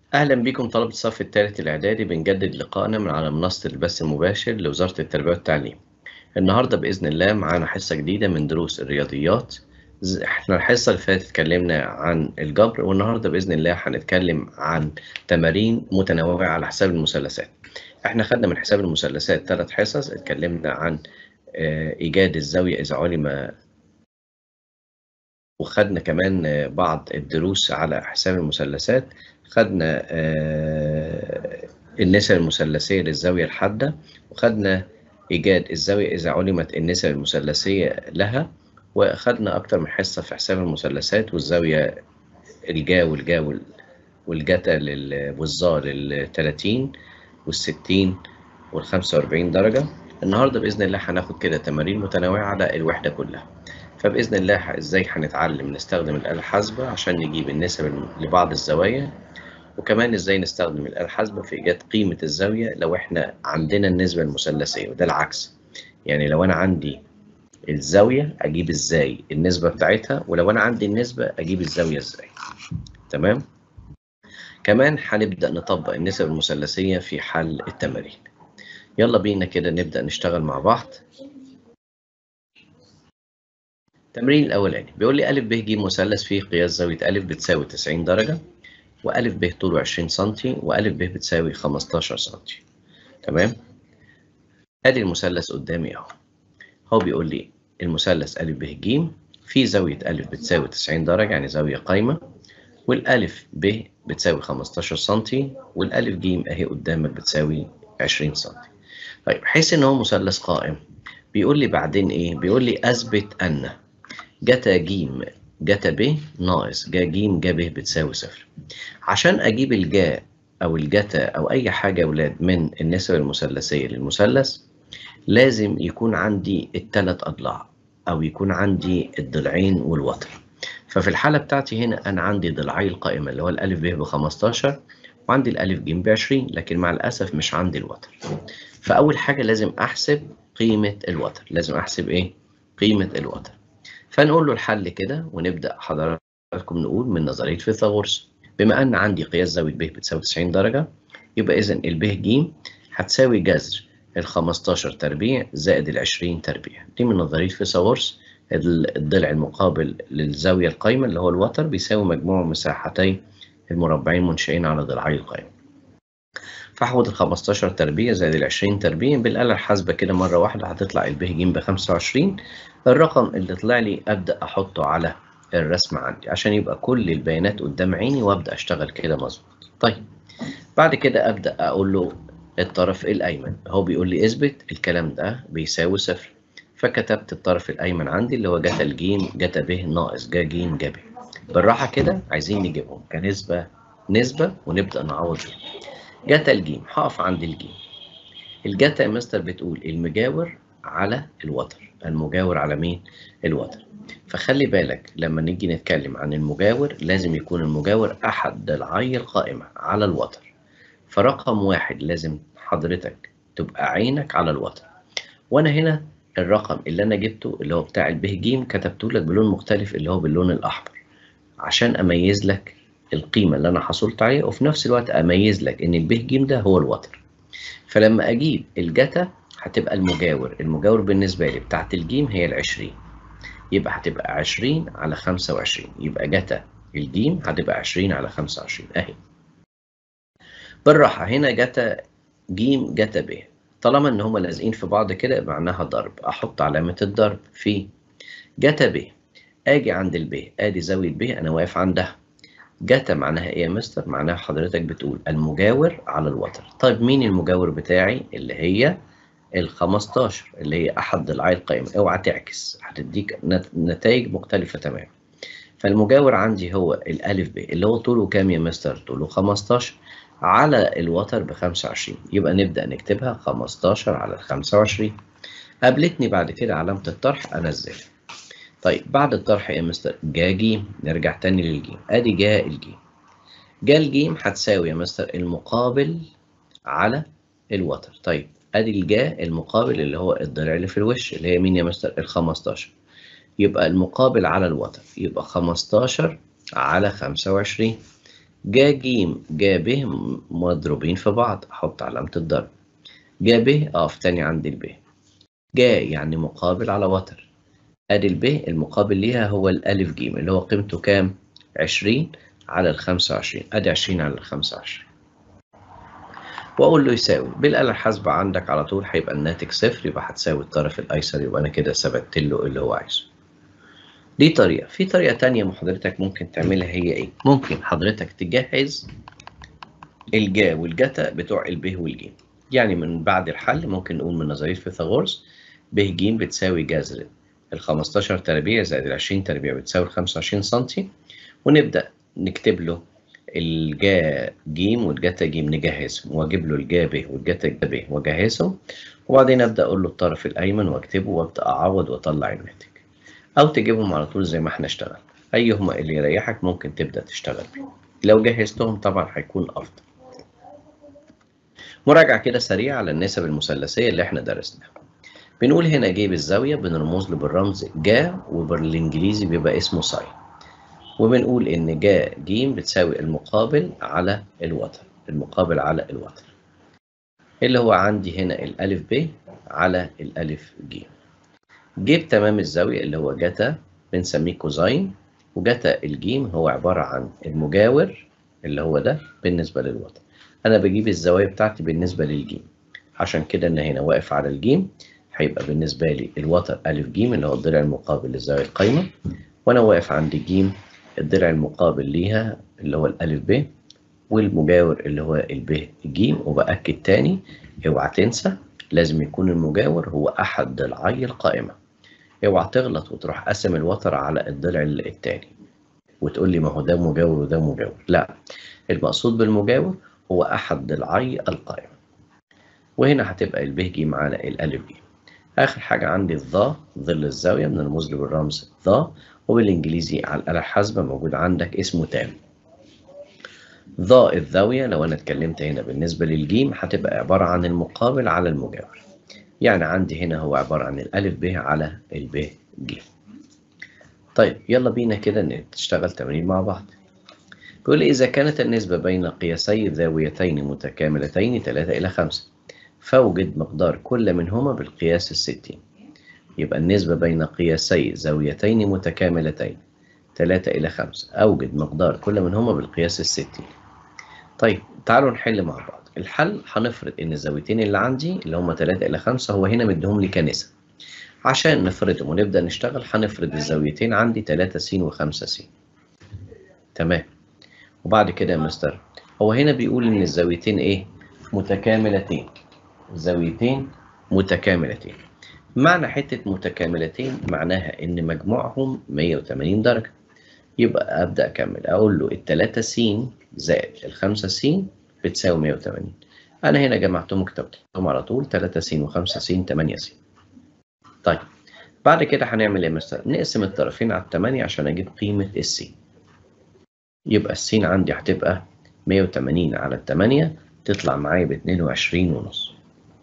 أهلا بكم طلبة الصف الثالث الإعدادي بنجدد لقائنا من على منصة البث المباشر لوزارة التربية والتعليم. النهاردة بإذن الله معانا حصة جديدة من دروس الرياضيات. احنا الحصة اللي فاتت اتكلمنا عن الجبر والنهاردة بإذن الله هنتكلم عن تمارين متنوعة على حساب المثلثات. احنا خدنا من حساب المثلثات ثلاث حصص اتكلمنا عن إيجاد الزاوية إذا علم وخدنا كمان بعض الدروس على حساب المثلثات خدنا النسب المثلثية للزاوية الحادة وخدنا إيجاد الزاوية إذا علمت النسب المثلثية لها وخدنا أكتر من حصة في حساب المثلثات والزاوية الجا والجا والجتا والظا لل 30 وال 60 وال 45 درجة النهاردة بإذن الله هناخد كده تمارين متنوعة على الوحدة كلها فبإذن الله إزاي هنتعلم نستخدم الآلة الحاسبة عشان نجيب النسب لبعض الزوايا وكمان ازاي نستخدم الآلة الحاسبة في إيجاد قيمة الزاوية لو احنا عندنا النسبة المثلثية وده العكس يعني لو أنا عندي الزاوية أجيب ازاي النسبة بتاعتها ولو أنا عندي النسبة أجيب الزاوية ازاي تمام كمان هنبدأ نطبق النسب المثلثية في حل التمارين يلا بينا كده نبدأ نشتغل مع بعض التمرين الأولاني بيقول لي أ ب ج مثلث فيه قياس زاوية أ بتساوي 90 درجة وأ ب طوله 20 سم وأ ب بتساوي 15 سم تمام ادي المثلث قدامي اهو هو بيقول لي المثلث أ ب ج فيه زاوية أ بتساوي 90 درجة يعني زاوية قايمة والألف ب بتساوي 15 سم والألف ج أهي قدامك بتساوي 20 سم طيب حيث إن هو مثلث قائم بيقول لي بعدين إيه؟ بيقول لي أثبت أن جتا ج جتا ب ناقص جا ج جا ب بتساوي صفر عشان اجيب الجا او الجتا او اي حاجه يا اولاد من النسب المثلثيه للمثلث لازم يكون عندي الثلاث اضلاع او يكون عندي الضلعين والوتر ففي الحاله بتاعتي هنا انا عندي ضلعي القائمه اللي هو الالف ب ب 15 وعندي الالف ج ب 20 لكن مع الاسف مش عندي الوتر فاول حاجه لازم احسب قيمه الوتر لازم احسب ايه قيمه الوتر فنقول له الحل كده ونبدأ حضراتكم نقول من نظرية فيثاغورس بما أن عندي قياس زاوية ب بتساوي 90 درجة يبقى إذا الب ج هتساوي جذر ال 15 تربيع زائد ال 20 تربيع دي من نظرية فيثاغورس الضلع المقابل للزاوية القايمة اللي هو الوتر بيساوي مجموع مساحتي المربعين منشئين على ضلعي القايمة فاحود ال 15 تربيع زائد ال 20 تربيع بالآلة الحاسبة كده مرة واحدة هتطلع الب ج ب 25 الرقم اللي طلع لي ابدا احطه على الرسم عندي عشان يبقى كل البيانات قدام عيني وابدا اشتغل كده مظبوط طيب بعد كده ابدا اقول له الطرف الايمن هو بيقول لي اثبت الكلام ده بيساوي صفر فكتبت الطرف الايمن عندي اللي هو جتا الجيم جتا ب ناقص جا ج جا ب بالراحه كده عايزين نجيبهم كنسبه نسبه ونبدا نعوض بيها جتا الجيم هقف عند الجيم الجتا يا مستر بتقول المجاور على الوتر المجاور على مين؟ الوتر فخلي بالك لما نيجي نتكلم عن المجاور لازم يكون المجاور أحد ضلعي القائمة على الوتر فرقم واحد لازم حضرتك تبقى عينك على الوتر وأنا هنا الرقم اللي أنا جبته اللي هو بتاع الب ج كتبته لك بلون مختلف اللي هو باللون الأحمر عشان أميز لك القيمة اللي أنا حصلت عليها وفي نفس الوقت أميز لك إن الب ج ده هو الوتر فلما أجيب الجتا هتبقى المجاور المجاور بالنسبة لي بتاعت الجيم هي العشرين يبقى هتبقى عشرين على خمسة وعشرين يبقى جتا الجيم هتبقى عشرين على خمسة وعشرين أهي بالراحة هنا جتا جيم جتا ب طالما إن هما لازقين في بعض كده معناها ضرب أحط علامة الضرب في جتا ب أجي عند الب أدي زاوية ب أنا واقف عندها جتا معناها إيه يا مستر؟ معناها حضرتك بتقول المجاور على الوتر طيب مين المجاور بتاعي اللي هي ال 15 اللي هي احد ضلعي القائمه اوعى تعكس هتديك نتائج مختلفه تماما فالمجاور عندي هو الالف ب اللي هو طوله كام يا مستر طوله 15 على الوتر ب 25 يبقى نبدا نكتبها 15 على ال 25 قابلتني بعد كده علامه الطرح انزلها طيب بعد الطرح يا مستر جا ج نرجع تاني للجيم ادي جا الجيم جا الجيم هتساوي يا مستر المقابل على الوتر طيب ادي الجا المقابل اللي هو الضلع اللي في الوش اللي هي مين يا مستر ال 15 يبقى المقابل على الوتر يبقى 15 على 25 جا ج جا ب مضروبين في بعض احط علامة الضرب جا ب اقف تاني عند الب جا يعني مقابل على وتر ادي الب المقابل ليها هو الالف ج اللي هو قيمته كام 20 على ال 25 ادي 20 على ال 25 واقول له يساوي بالاله الحاسبه عندك على طول هيبقى الناتج صفر يبقى هتساوي الطرف الايسر يبقى انا كده ثبتت له اللي هو عايزه دي طريقه في طريقه تانية حضرتك ممكن تعملها هي ايه ممكن حضرتك تجهز الجا والجتا بتوع الب والج يعني من بعد الحل ممكن نقول من نظريه فيثاغورس ب ج بتساوي جذر ال 15 تربيع زائد ال 20 تربيع بتساوي 25 سم ونبدا نكتب له الجا ج والجتا ج نجهزهم واجيب له الجا ب والجتا ب واجهزهم وبعدين ابدا اقول له الطرف الايمن واكتبه وابدا اعوض واطلع الناتج او تجيبهم على طول زي ما احنا اشتغل ايهما اللي يريحك ممكن تبدا تشتغل بيه لو جهزتهم طبعا هيكون افضل مراجعه كده سريعه على النسب المثلثيه اللي احنا درسناها بنقول هنا جيب الزاويه بنرمز له بالرمز جا وبالانجليزي بيبقى اسمه ساين وبنقول ان جا ج بتساوي المقابل على الوتر المقابل على الوتر اللي هو عندي هنا الالف ب على الالف ج جيب تمام الزاوية اللي هو جتا بنسميه كوزاين وجتا الجيم هو عبارة عن المجاور اللي هو ده بالنسبة للوتر أنا بجيب الزوايا بتاعتي بالنسبة للجيم عشان كده أنا هنا واقف على الجيم هيبقى بالنسبة لي الوتر ألف جيم اللي هو الضلع المقابل للزاوية القايمة وأنا واقف عند الجيم الضلع المقابل ليها اللي هو الألف ب والمجاور اللي هو الب ج وبأكد تاني اوعى تنسى لازم يكون المجاور هو أحد ضلعي القائمة اوعى تغلط وتروح قاسم الوتر على الضلع التاني وتقول لي ما هو ده مجاور وده مجاور لا المقصود بالمجاور هو أحد ضلعي القائمة وهنا هتبقى الب ج معانا الألف ج آخر حاجة عندي الظا ظل الزاوية بنرمز له بالرمز ظا وبالإنجليزي على الآلة الحاسبة موجود عندك اسمه تام ظا الزاوية لو أنا اتكلمت هنا بالنسبة للجيم هتبقى عبارة عن المقابل على المجاور يعني عندي هنا هو عبارة عن الألف ب على الب ج طيب يلا بينا كده نشتغل تمرين مع بعض بيقول إذا كانت النسبة بين قياسي زاويتين متكاملتين 3 إلى 5 فوجد مقدار كل منهما بالقياس الستين يبقى النسبة بين قياسي زاويتين متكاملتين 3 إلى 5 أوجد مقدار كل منهما بالقياس الستين طيب تعالوا نحل مع بعض الحل هنفرض ان الزاويتين اللي عندي اللي هم 3 الى 5 هو هنا مديهم لي كنسب عشان نفرضهم ونبدا نشتغل هنفرض الزاويتين عندي 3 س و5 س تمام وبعد كده يا مستر هو هنا بيقول ان الزاويتين ايه متكاملتين زاويتين متكاملتين معنى حته متكاملتين معناها ان مجموعهم 180 درجه يبقى ابدا اكمل اقول له ال 3 س زائد ال 5 س بتساوي 180 أنا هنا جمعتهم وكتبتهم على طول 3 س و5 س 8 س طيب بعد كده هنعمل إيه مثلا؟ نقسم الطرفين على 8 عشان أجيب قيمة الس يبقى الس عندي هتبقى 180 على 8 تطلع معايا ب 22 ونص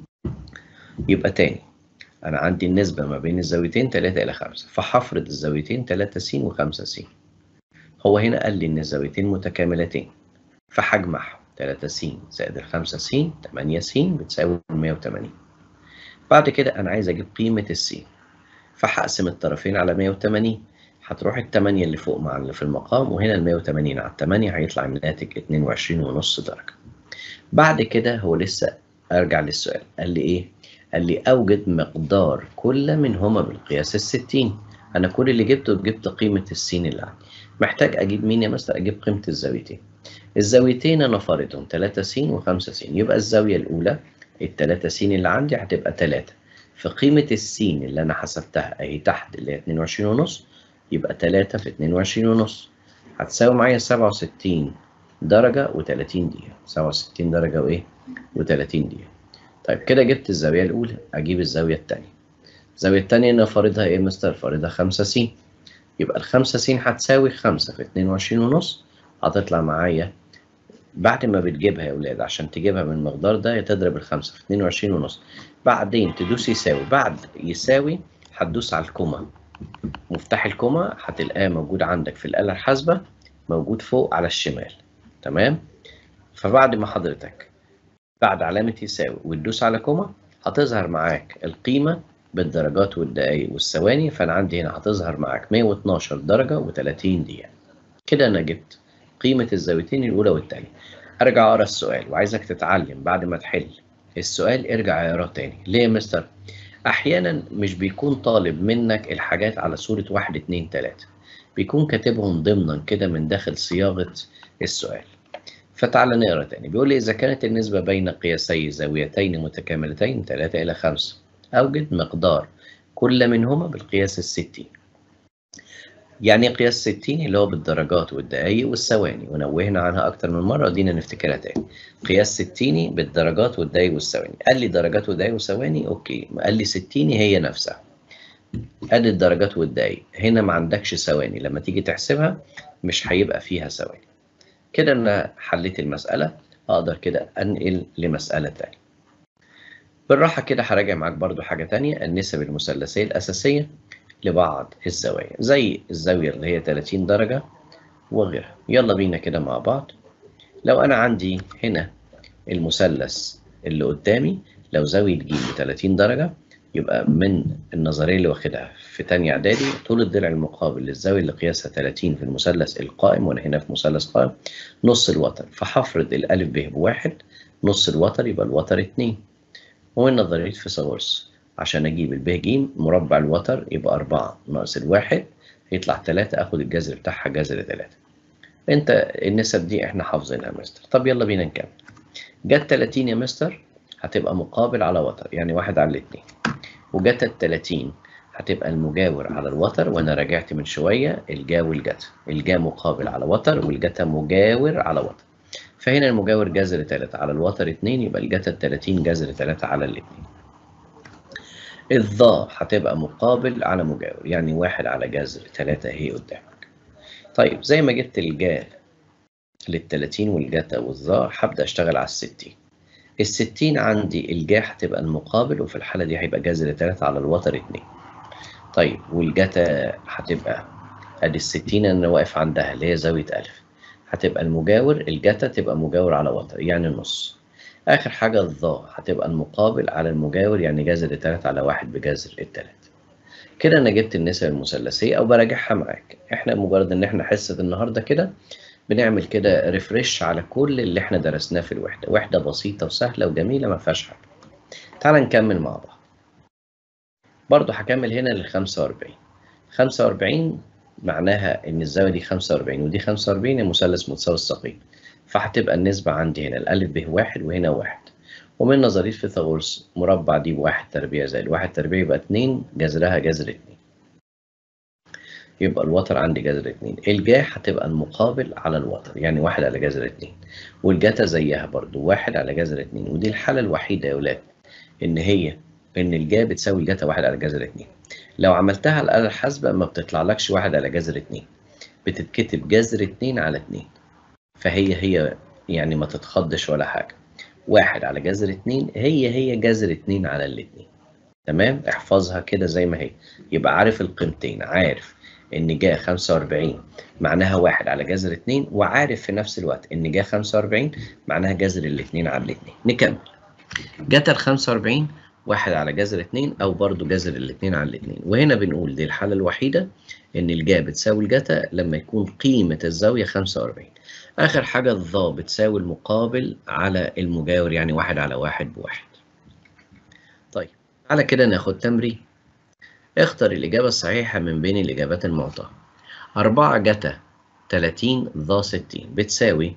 يبقى تاني أنا عندي النسبة ما بين الزاويتين 3 إلى 5 فهفرض الزاويتين 3 س و5 س هو هنا قال لي إن الزاويتين متكاملتين فهجمعهم 3 س زائد ال 5 س 8 س بتساوي 180 بعد كده أنا عايز أجيب قيمة الس فهقسم الطرفين على 180 هتروح ال 8 اللي فوق مع اللي في المقام وهنا ال 180 على 8 هيطلع الناتج 22 ونص درجة بعد كده هو لسه أرجع للسؤال قال لي إيه؟ قال لي أوجد مقدار كل منهما بالقياس الستين أنا كل اللي جبته جبت قيمة السين اللي عندي محتاج أجيب مين يا مستر؟ أجيب قيمة الزاويتين الزاويتين أنا فارضهم 3 س و5 س يبقى الزاوية الأولى التلاتة س اللي عندي هتبقى 3 فقيمة السين اللي أنا حسبتها أهي تحت اللي هي 22 ونص يبقى 3 في 22 ونص هتساوي معايا 67 درجة و30 دقيقة 67 درجة وإيه؟ و30 دقيقة طيب كده جبت الزاوية الأولى أجيب الزاوية التانية الزاوية التانية أنا فارضها إيه مستر؟ فارضها 5 س يبقى ال 5 س هتساوي 5 في 22 ونص هتطلع معايا بعد ما بتجيبها يا ولاد عشان تجيبها من المقدار ده تضرب الخمسة في 22 ونص بعدين تدوس يساوي بعد يساوي هتدوس على الكوما مفتاح الكوما هتلاقاه موجود عندك في الآلة الحاسبة موجود فوق على الشمال تمام فبعد ما حضرتك بعد علامة يساوي وتدوس على كوما هتظهر معاك القيمة بالدرجات والدقايق والثواني فأنا عندي هنا هتظهر معاك 112 درجة و30 دقيقة كده أنا جبت قيمة الزاويتين الأولى والتانية أرجع أقرأ السؤال وعايزك تتعلم بعد ما تحل السؤال ارجع اقراه تاني ليه يا مستر؟ أحيانا مش بيكون طالب منك الحاجات على صورة واحد اتنين تلاتة بيكون كاتبهم ضمنا كده من داخل صياغة السؤال فتعال نقرا تاني بيقول لي إذا كانت النسبة بين قياسي زاويتين متكاملتين 3 إلى 5 أوجد مقدار كل منهما بالقياس الستين يعني قياس 60 اللي هو بالدرجات والدقايق والثواني ونوهنا عنها أكتر من مرة ودينا نفتكرها تاني قياس 60 بالدرجات والدقايق والثواني قال لي درجات ودقايق وثواني أوكي قال لي 60 هي نفسها ادي الدرجات والدقايق هنا ما عندكش ثواني لما تيجي تحسبها مش هيبقى فيها ثواني كده انا حليت المسألة اقدر كده انقل لمسألة تانية بالراحة كده هراجع معاك برضو حاجة تانية النسب المثلثية الأساسية لبعض الزوايا زي الزاوية اللي هي 30 درجة وغيرها يلا بينا كده مع بعض لو أنا عندي هنا المثلث اللي قدامي لو زاوية ج 30 درجة يبقى من النظرية اللي واخدها في تانية إعدادي طول الضلع المقابل للزاوية اللي قياسها 30 في المثلث القائم وأنا هنا في مثلث قائم نص الوتر فهفرض الألف ب بواحد نص الوتر يبقى الوتر اتنين ومن نظرية فيثاغورس عشان أجيب الب ج مربع الوتر يبقى أربعة ناقص الواحد يطلع تلاتة آخد الجذر بتاعها جذر تلاتة أنت النسب دي إحنا حافظينها يا مستر طب يلا بينا نكمل جت 30 يا مستر هتبقى مقابل على وتر يعني واحد على الاتنين وجت ال 30 هتبقى المجاور على الوتر وانا راجعت من شويه الجا والجتا الجا مقابل على وتر والجتا مجاور على وتر فهنا المجاور جذر 3 على الوتر 2 يبقى الجتا ال 30 جذر 3 على الاثنين الظا هتبقى مقابل على مجاور يعني واحد على جذر 3 اهي قدامك طيب زي ما جبت الجا لل 30 والجتا والظا هبدا اشتغل على ال 60 الستين عندي الجا هتبقى المقابل وفي الحالة دي هيبقى جذر تلاتة على الوتر اتنين طيب والجتا هتبقى ادي الستين انا واقف عندها اللي هي زاوية ألف هتبقى المجاور الجتا تبقى مجاور على وتر يعني نص آخر حاجة الظا هتبقى المقابل على المجاور يعني جذر تلاتة على واحد بجذر التلاتة كده أنا جبت النسب المثلثية أو براجعها معاك إحنا مجرد إن إحنا حصة النهاردة كده بنعمل كده ريفرش على كل اللي احنا درسناه في الوحدة وحدة بسيطة وسهلة وجميلة ما فيهاش حاجة تعال نكمل مع بعض برضو هكمل هنا لل 45 45 معناها ان الزاوية دي 45 ودي 45 المثلث متساوي الساقين فهتبقى النسبة عندي هنا الألف ب واحد وهنا واحد ومن نظرية فيثاغورس مربع دي بواحد تربيع زائد الواحد تربيع يبقى اتنين جذرها جذر اتنين يبقى الوتر عندي جذر اتنين الجا هتبقى المقابل على الوتر يعني واحد على جذر اتنين والجتا زيها برضو واحد على جذر اتنين ودي الحالة الوحيدة يا ولاد إن هي إن الجا بتساوي الجتا واحد على جذر اتنين لو عملتها على الآلة الحاسبة ما بتطلعلكش واحد على جذر اتنين بتتكتب جذر اتنين على اتنين فهي هي يعني ما تتخضش ولا حاجة واحد على جذر اتنين هي هي جذر اتنين على الاتنين تمام احفظها كده زي ما هي يبقى عارف القيمتين عارف ان جا 45 معناها واحد على جذر 2 وعارف في نفس الوقت ان جا 45 معناها جذر الاثنين على الاثنين نكمل جت ال 45 واحد على جذر 2 او برضو جذر الاثنين على الاثنين وهنا بنقول دي الحالة الوحيدة ان الجا بتساوي الجتا لما يكون قيمة الزاوية 45 اخر حاجة الظا بتساوي المقابل على المجاور يعني واحد على واحد بواحد طيب على كده ناخد تمرين اختر الإجابة الصحيحة من بين الإجابات المعطاة أربعة جتا تلاتين ضا ستين بتساوي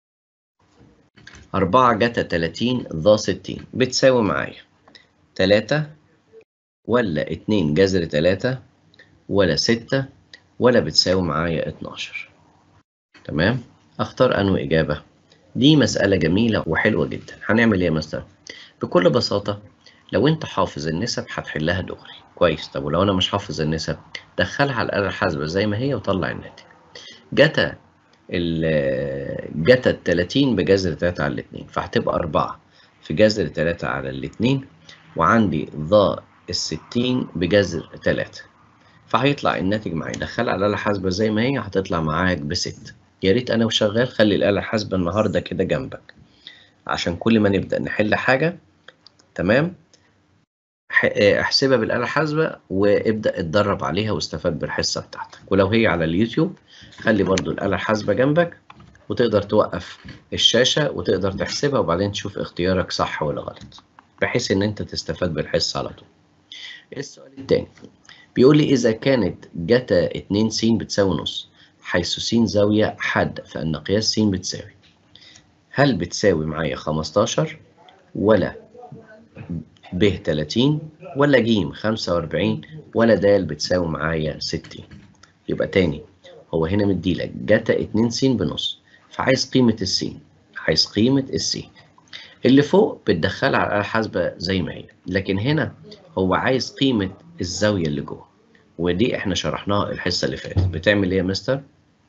أربعة جتا تلاتين ضا ستين بتساوي معايا تلاتة ولا اتنين جذر تلاتة ولا ستة ولا بتساوي معايا اتناشر تمام أختار أنو إجابة دي مسألة جميلة وحلوة جدا هنعمل إيه يا مستر بكل بساطة لو أنت حافظ النسب هتحلها دغري كويس طب ولو انا مش حافظ النسب دخلها على الآلة الحاسبة زي ما هي وطلع الناتج جتا ال جتا ال 30 بجذر 3 على الاثنين فهتبقى 4 في جذر 3 على الاثنين وعندي ضا ال 60 بجذر 3 فهيطلع الناتج معايا دخلها على الآلة الحاسبة زي ما هي هتطلع معاك بستة يا ريت انا وشغال خلي الآلة الحاسبة النهاردة كده جنبك عشان كل ما نبدأ نحل حاجة تمام احسبها بالآلة الحاسبة وابدأ اتدرب عليها واستفاد بالحصة بتاعتك ولو هي على اليوتيوب خلي برضو الآلة الحاسبة جنبك وتقدر توقف الشاشة وتقدر تحسبها وبعدين تشوف اختيارك صح ولا غلط بحيث ان انت تستفاد بالحصة على طول السؤال الثاني بيقول لي إذا كانت جتا 2 س بتساوي نص حيث س زاوية حادة فإن قياس س بتساوي هل بتساوي معايا 15 ولا ب 30 ولا ج 45 ولا د بتساوي معايا 60 يبقى تاني هو هنا مديلك جتا 2 س بنص فعايز قيمة السين عايز قيمة السين اللي فوق بتدخلها على الحاسبة زي ما هي لكن هنا هو عايز قيمة الزاوية اللي جوه ودي احنا شرحناها الحصة اللي فاتت بتعمل ايه يا مستر؟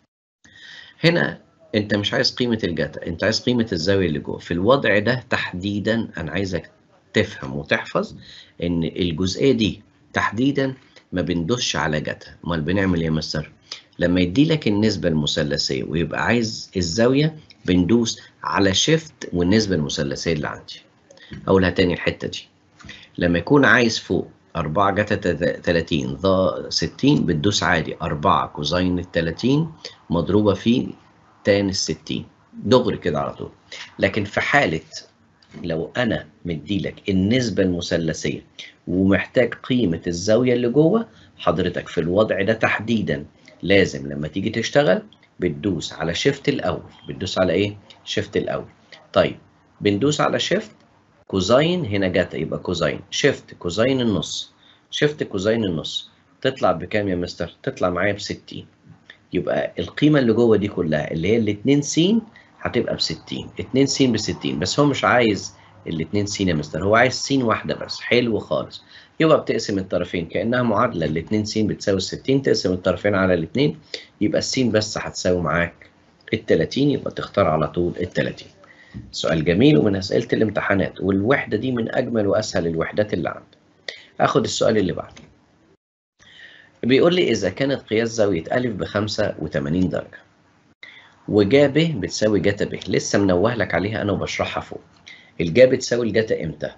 هنا انت مش عايز قيمة الجتا انت عايز قيمة الزاوية اللي جوه في الوضع ده تحديدا انا عايزك تفهم وتحفظ ان الجزئية دي تحديدا ما بندوش على جتا امال بنعمل ايه يا مستر؟ لما يدي لك النسبة المثلثية ويبقى عايز الزاوية بندوس على شيفت والنسبة المثلثية اللي عندي أقولها تاني الحتة دي لما يكون عايز فوق 4 جتا 30 ضا 60 بتدوس عادي 4 كوزين ال 30 مضروبة في تان ال 60 دغري كده على طول لكن في حالة لو أنا مديلك النسبة المثلثية ومحتاج قيمة الزاوية اللي جوه حضرتك في الوضع ده تحديدا لازم لما تيجي تشتغل بتدوس على شيفت الاول بتدوس على ايه شيفت الاول طيب بندوس على شيفت كوزين هنا جت يبقى كوزين شيفت كوزين النص شيفت كوزين النص تطلع بكام يا مستر تطلع معايا ب 60 يبقى القيمه اللي جوه دي كلها اللي هي ال 2 س هتبقى ب 60 2 س ب 60 بس هو مش عايز ال 2 س يا مستر هو عايز س واحده بس حلو خالص يبقى بتقسم الطرفين كانها معادله ال 2 س بتساوي 60 تقسم الطرفين على الاثنين يبقى السين بس هتساوي معاك ال 30 يبقى تختار على طول ال 30 سؤال جميل ومن اسئله الامتحانات والوحده دي من اجمل واسهل الوحدات اللي عندك اخد السؤال اللي بعده بيقول لي اذا كانت قياس زاويه ا ب 85 درجه وجا ب بتساوي جتا ب لسه منوه لك عليها انا وبشرحها فوق الجا بتساوي الجتا امتى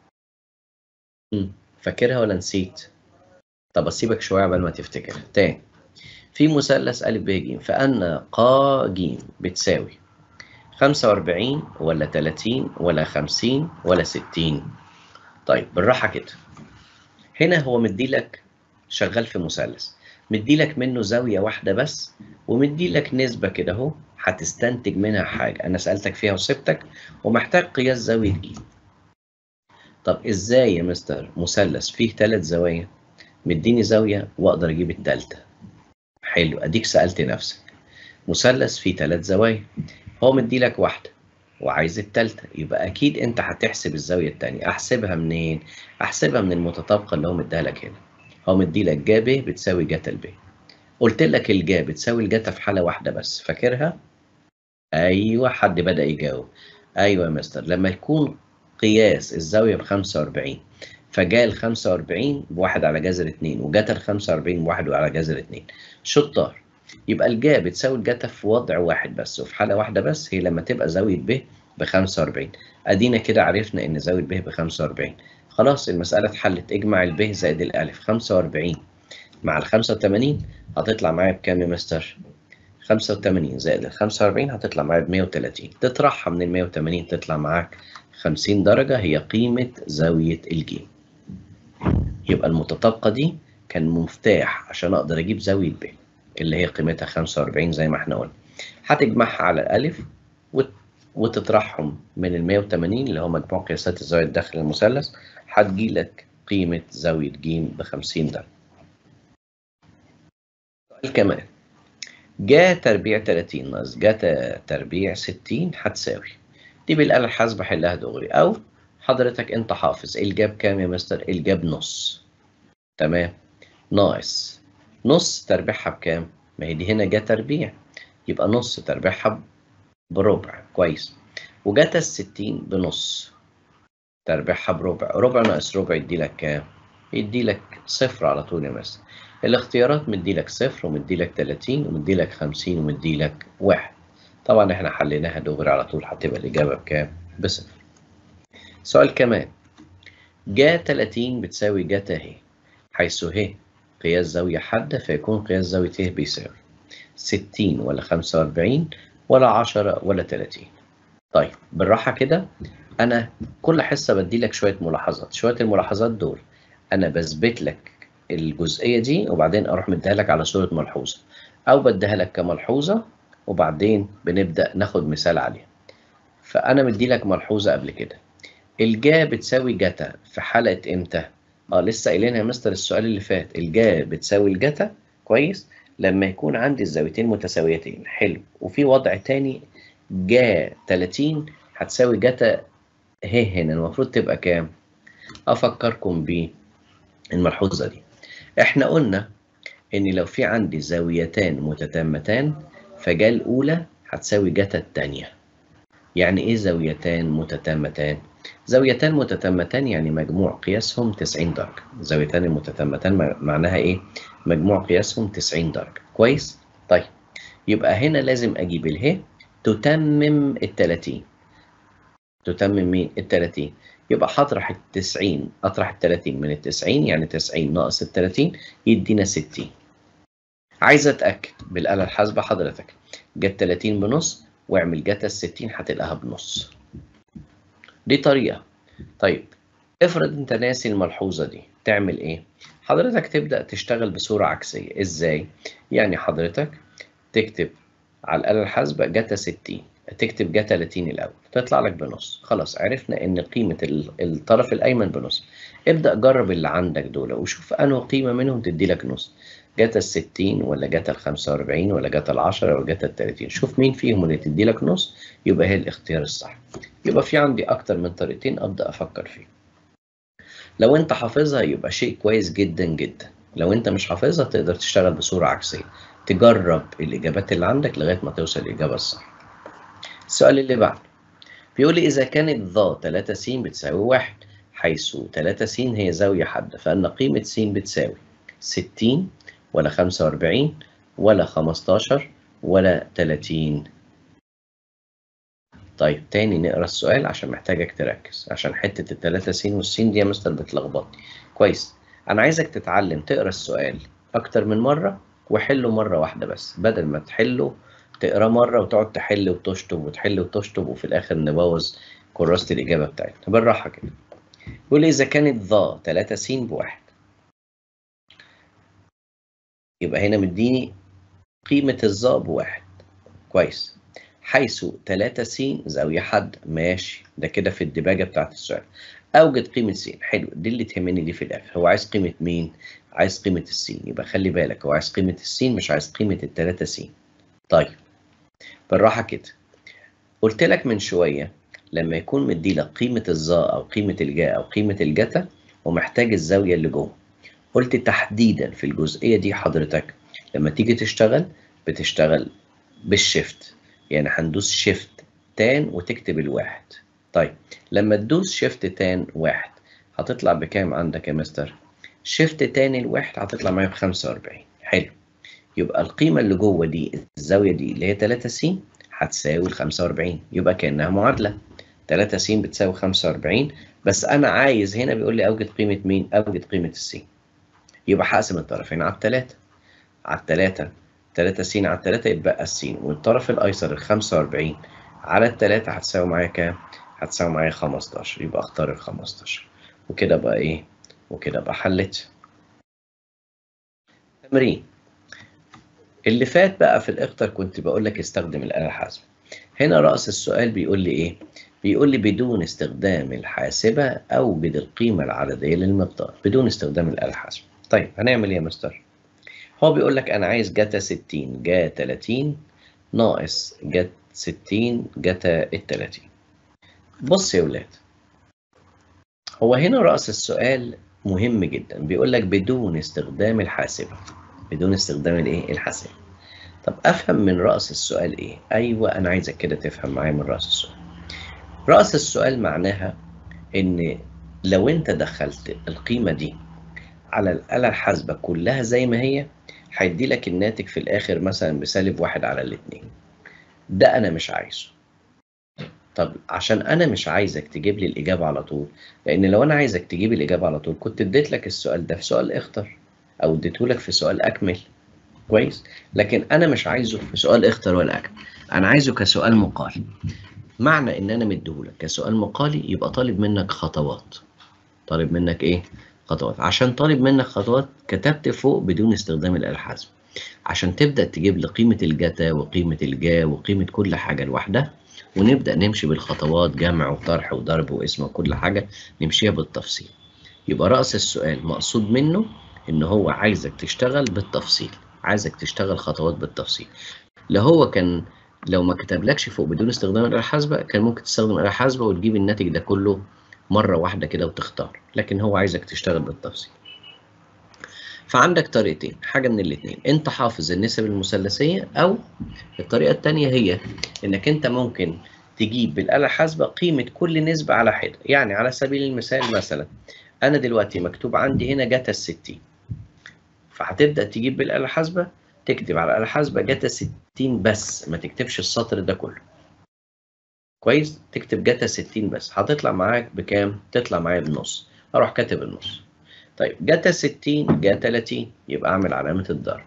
فاكرها ولا نسيت طب اسيبك شويه قبل ما تفتكرها تاني في مثلث ا ب ج فان ق ج بتساوي 45 ولا 30 ولا 50 ولا 60 طيب بالراحه كده هنا هو مديلك شغال في مثلث مديلك منه زاويه واحده بس ومديلك نسبه كده اهو هتستنتج منها حاجه انا سالتك فيها وسبتك ومحتاج قياس زاويه ج طب ازاي يا مستر مثلث فيه ثلاث زوايا مديني زاويه واقدر اجيب الثالثه حلو اديك سالت نفسك مثلث فيه ثلاث زوايا هو مديلك واحده وعايز الثالثه يبقى اكيد انت هتحسب الزاويه الثانيه احسبها منين احسبها من المتطابقه اللي هو مديها لك هنا هو مديلك جا ب بتساوي جتا ب قلت لك الجا بتساوي الجتا في حاله واحده بس فاكرها ايوه حد بدا يجاوب ايوه يا مستر لما يكون قياس الزاويه ب 45 فجاء ال 45 بواحد على جذر 2 وجت ال 45 بواحد على جذر 2 شطار يبقى الجا بتساوي الجتا في وضع واحد بس وفي حاله واحده بس هي لما تبقى زاويه ب ب 45 ادينا كده عرفنا ان زاويه ب ب 45 خلاص المساله اتحلت اجمع الب زائد الالف 45 مع ال 85 هتطلع معايا بكام يا مستر 85 زائد ال 45 هتطلع معايا ب 130 تطرحها من ال 180 تطلع معاك 50 درجة هي قيمة زاوية الجيم يبقى المتطابقة دي كان مفتاح عشان أقدر أجيب زاوية ب اللي هي قيمتها 45 زي ما احنا قلنا هتجمعها على الألف وتطرحهم من ال 180 اللي هو مجموع قياسات الزاوية داخل المثلث هتجيلك قيمة زاوية ج ب 50 درجة. سؤال كمان جا تربيع 30 ناقص جا تربيع 60 هتساوي دي بالآلة الحاسبة حلها دغري أو حضرتك أنت حافظ الجاب كام يا مستر؟ الجاب نص تمام ناقص نص تربيعها بكام؟ ما هي دي هنا جا تربيع يبقى نص تربيعها بربع كويس وجات الستين بنص تربيعها بربع ربع ناقص ربع يدي لك كام؟ يدي لك صفر على طول يا مستر الاختيارات مديلك صفر ومديلك 30 ومديلك 50 ومديلك واحد طبعا احنا حليناها دغري على طول هتبقى الإجابة بكام؟ بصفر سؤال كمان جا 30 بتساوي جا ت ه حيث ه قياس زاوية حادة فيكون قياس زاوية ه بيساوي 60 ولا 45 ولا 10 ولا 30 طيب بالراحة كده أنا كل حصة بديلك شوية ملاحظات شوية الملاحظات دول أنا بثبت لك الجزئية دي وبعدين أروح مديها لك على صورة ملحوظة أو بديها لك كملحوظة وبعدين بنبدأ ناخد مثال عليها فأنا مدي لك ملحوظة قبل كده الجا بتساوي جتا في حلقة إمتى؟ اه لسه قايلينها يا مستر السؤال اللي فات الجا بتساوي الجتا كويس لما يكون عندي الزاويتين متساويتين حلو وفي وضع تاني جا 30 هتساوي جتا ه هنا المفروض تبقى كام؟ افكركم بالملحوظه دي احنا قلنا ان لو في عندي زاويتان متتامتان فجا الاولى هتساوي جتا الثانيه يعني ايه زاويتان متتامتان زاويتان متتامتان يعني مجموع قياسهم 90 درجه زاويتان متتامتان معناها ايه مجموع قياسهم 90 درجه كويس طيب يبقى هنا لازم اجيب اله تتمم ال 30 تتمم مين ال 30 يبقى هطرح ال 90 اطرح ال 30 من ال 90 يعني 90 ناقص ال 30 يدينا 60 عايز اتاكد بالاله الحاسبه حضرتك جت 30 بنص واعمل جتا ال 60 هتلاقيها بنص دي طريقه طيب افرض انت ناسي الملحوظه دي تعمل ايه حضرتك تبدا تشتغل بصوره عكسيه ازاي يعني حضرتك تكتب على الاله الحاسبه جتا 60 تكتب جا 30 الاول تطلع لك بنص خلاص عرفنا ان قيمه الطرف الايمن بنص ابدا جرب اللي عندك دول وشوف انه قيمه منهم تدي لك نص جاتا ال 60 ولا جاتا ال 45 ولا جاتا ال 10 ولا جاتا ال 30 شوف مين فيهم اللي تدي لك نص يبقى هي الاختيار الصح يبقى في عندي اكتر من طريقتين ابدا افكر فيه لو انت حافظها يبقى شيء كويس جدا جدا لو انت مش حافظها تقدر تشتغل بصوره عكسيه تجرب الاجابات اللي عندك لغايه ما توصل الاجابه الصح السؤال اللي بعده بيقول لي إذا كانت ض 3 س بتساوي 1 حيث 3 س هي زاوية حادة فإن قيمة س بتساوي 60 ولا 45 ولا 15 ولا 30 طيب تاني نقرا السؤال عشان محتاجك تركز عشان حتة التلاتة س والسين دي يا مستر بتلخبطني كويس أنا عايزك تتعلم تقرا السؤال أكتر من مرة وحله مرة واحدة بس بدل ما تحله تقراه مره وتقعد تحل وتشطب وتحل وتشطب وفي الاخر نبوظ كراسه الاجابه بتاعتنا بالراحه كده يقول اذا كانت ض 3 س بواحد يبقى هنا مديني قيمه الظا بواحد كويس حيث 3 س زاويه حد ماشي ده كده في الدباجه بتاعت السؤال اوجد قيمه س حلو دي اللي تهمني دي في الاخر هو عايز قيمه مين عايز قيمه السين يبقى خلي بالك هو عايز قيمه السين مش عايز قيمه التلاتة س طيب بالراحه كده قلت لك من شويه لما يكون مدي لك قيمه الظا او قيمه الجاء او قيمه الجتا ومحتاج الزاويه اللي جوه قلت تحديدا في الجزئيه دي حضرتك لما تيجي تشتغل بتشتغل بالشيفت يعني هندوس شيفت تان وتكتب الواحد طيب لما تدوس شيفت تان واحد هتطلع بكام عندك يا مستر شيفت تاني الواحد هتطلع معايا ب 45 حلو يبقى القيمة اللي جوه دي الزاوية دي اللي هي 3 س هتساوي ال 45 يبقى كأنها معادلة 3 س بتساوي 45 بس أنا عايز هنا بيقول لي أوجد قيمة مين؟ أوجد قيمة السين يبقى هقسم الطرفين على التلاتة على التلاتة 3 س على التلاتة يتبقى السين والطرف الأيسر ال 45 على التلاتة هتساوي معايا كام؟ هتساوي معايا 15 يبقى اختار ال 15 وكده بقى إيه؟ وكده بقى حلت تمرين اللي فات بقى في الاختر كنت بقول لك استخدم الآلة الحاسبة هنا رأس السؤال بيقول لي إيه؟ بيقول لي بدون استخدام الحاسبة أوجد القيمة العددية للمقدار بدون استخدام الآلة الحاسبة طيب هنعمل إيه يا مستر؟ هو بيقول لك أنا عايز جتا 60 جا 30 ناقص جت 60 جتا ال 30 بص يا ولاد هو هنا رأس السؤال مهم جدا بيقول لك بدون استخدام الحاسبة بدون استخدام الايه الحاسبة طب افهم من رأس السؤال ايه ايوه انا عايزك كده تفهم معايا من رأس السؤال رأس السؤال معناها ان لو انت دخلت القيمة دي على الآلة الحاسبة كلها زي ما هي هيدي لك الناتج في الآخر مثلا بسالب واحد على الاتنين ده أنا مش عايزه طب عشان أنا مش عايزك تجيب لي الإجابة على طول لأن لو أنا عايزك تجيب الإجابة على طول كنت اديت لك السؤال ده في سؤال اختر أو اديته لك في سؤال أكمل كويس لكن أنا مش عايزه في سؤال اختر ولا أكمل أنا عايزه كسؤال مقال معنى إن أنا مديهولك كسؤال مقالي يبقى طالب منك خطوات طالب منك إيه؟ خطوات عشان طالب منك خطوات كتبت فوق بدون استخدام الآلة الحاسبة عشان تبدأ تجيب لي قيمة الجتا وقيمة الجا وقيمة كل حاجة لوحدها ونبدأ نمشي بالخطوات جمع وطرح وضرب واسم وكل حاجة نمشيها بالتفصيل يبقى رأس السؤال مقصود منه إن هو عايزك تشتغل بالتفصيل عايزك تشتغل خطوات بالتفصيل لو هو كان لو ما كتبلكش فوق بدون استخدام الآلة الحاسبة كان ممكن تستخدم الآلة الحاسبة وتجيب الناتج ده كله مرة واحدة كده وتختار لكن هو عايزك تشتغل بالتفصيل فعندك طريقتين حاجة من الاتنين انت حافظ النسب المثلثية او الطريقة التانية هي انك انت ممكن تجيب بالآلة الحاسبة قيمة كل نسبة على حدة يعني على سبيل المثال مثلا انا دلوقتي مكتوب عندي هنا جتا الستين فهتبدأ تجيب بالآلة الحاسبة تكتب على الآلة الحاسبة جتا ستين بس ما تكتبش السطر ده كله كويس تكتب جتا 60 بس هتطلع معاك بكام تطلع معايا بنص اروح كاتب النص طيب جتا 60 جا 30 يبقى اعمل علامه الضرب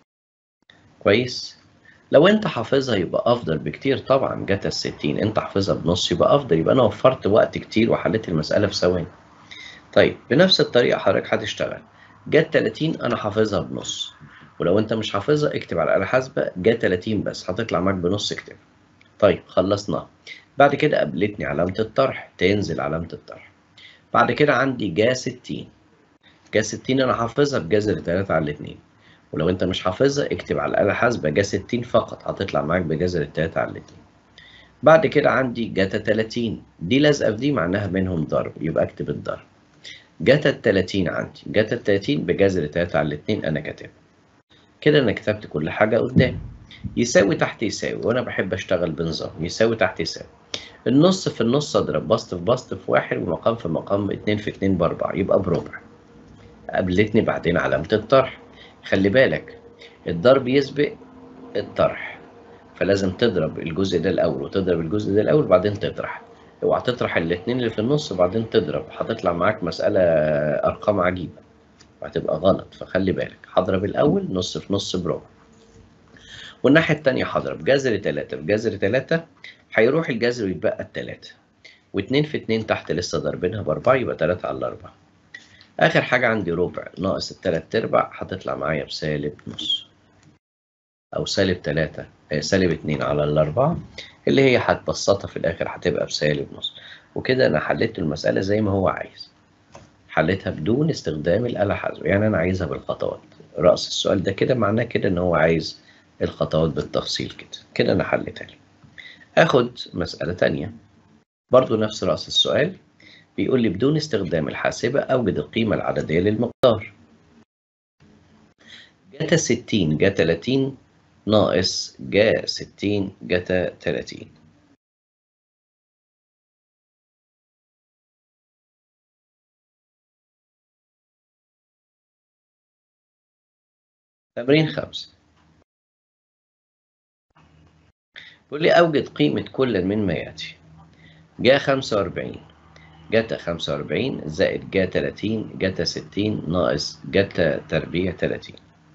كويس لو انت حافظها يبقى افضل بكتير طبعا جتا 60 انت حافظها بنص يبقى افضل يبقى انا وفرت وقت كتير وحليت المساله في ثواني طيب بنفس الطريقه حضرتك هتشتغل جت 30 انا حافظها بنص ولو انت مش حافظها اكتب على الاله الحاسبه جا 30 بس هتطلع معاك بنص اكتب طيب خلصنا بعد كده قابلتني علامة الطرح تنزل علامة الطرح بعد كده عندي جا 60 جا 60 أنا حافظها بجذر 3 على 2 ولو أنت مش حافظها اكتب على الآلة الحاسبة جا 60 فقط هتطلع معاك بجذر 3 على 2 بعد كده عندي جاتا 30 دي لازقة في دي معناها بينهم ضرب يبقى اكتب الضرب جاتا 30 عندي جاتا 30 بجذر 3 على 2 أنا كاتبها كده أنا كتبت كل حاجة قدامي يساوي تحت يساوي وانا بحب اشتغل بنظام يساوي تحت يساوي النص في النص اضرب بسط في بسط في واحد ومقام في مقام اتنين في اتنين باربعة يبقى بربع قابلتني بعدين علامة الطرح خلي بالك الضرب يسبق الطرح فلازم تضرب الجزء ده الاول وتضرب الجزء ده الاول وبعدين تطرح اوعى تطرح الاتنين اللي في النص وبعدين تضرب هتطلع معاك مسألة ارقام عجيبة وهتبقى غلط فخلي بالك هضرب الاول نص في نص بربع والناحية التانية هضرب جذر تلاتة في جذر تلاتة هيروح الجذر ويتبقى التلاتة واتنين في اتنين تحت لسه ضاربينها بأربعة يبقى تلاتة على الأربعة آخر حاجة عندي ربع ناقص التلات أرباع هتطلع معايا بسالب نص أو سالب تلاتة آه سالب اتنين على الأربعة اللي هي هتبسطها في الآخر هتبقى بسالب نص وكده أنا حليت المسألة زي ما هو عايز حليتها بدون استخدام الآلة الحاسبة يعني أنا عايزها بالخطوات رأس السؤال ده كده معناه كده إن هو عايز الخطوات بالتفصيل كده كده انا حليتها لي اخد مسألة تانية برضو نفس رأس السؤال بيقول لي بدون استخدام الحاسبة اوجد القيمة العددية للمقدار جاتا 60 جا 30 ناقص جا 60 جاتا 30 تمرين خمسة بيقول لي أوجد قيمة كل من ما يأتي جا 45 جاتا 45 زائد جا 30 جاتا 60 ناقص جاتا تربيع 30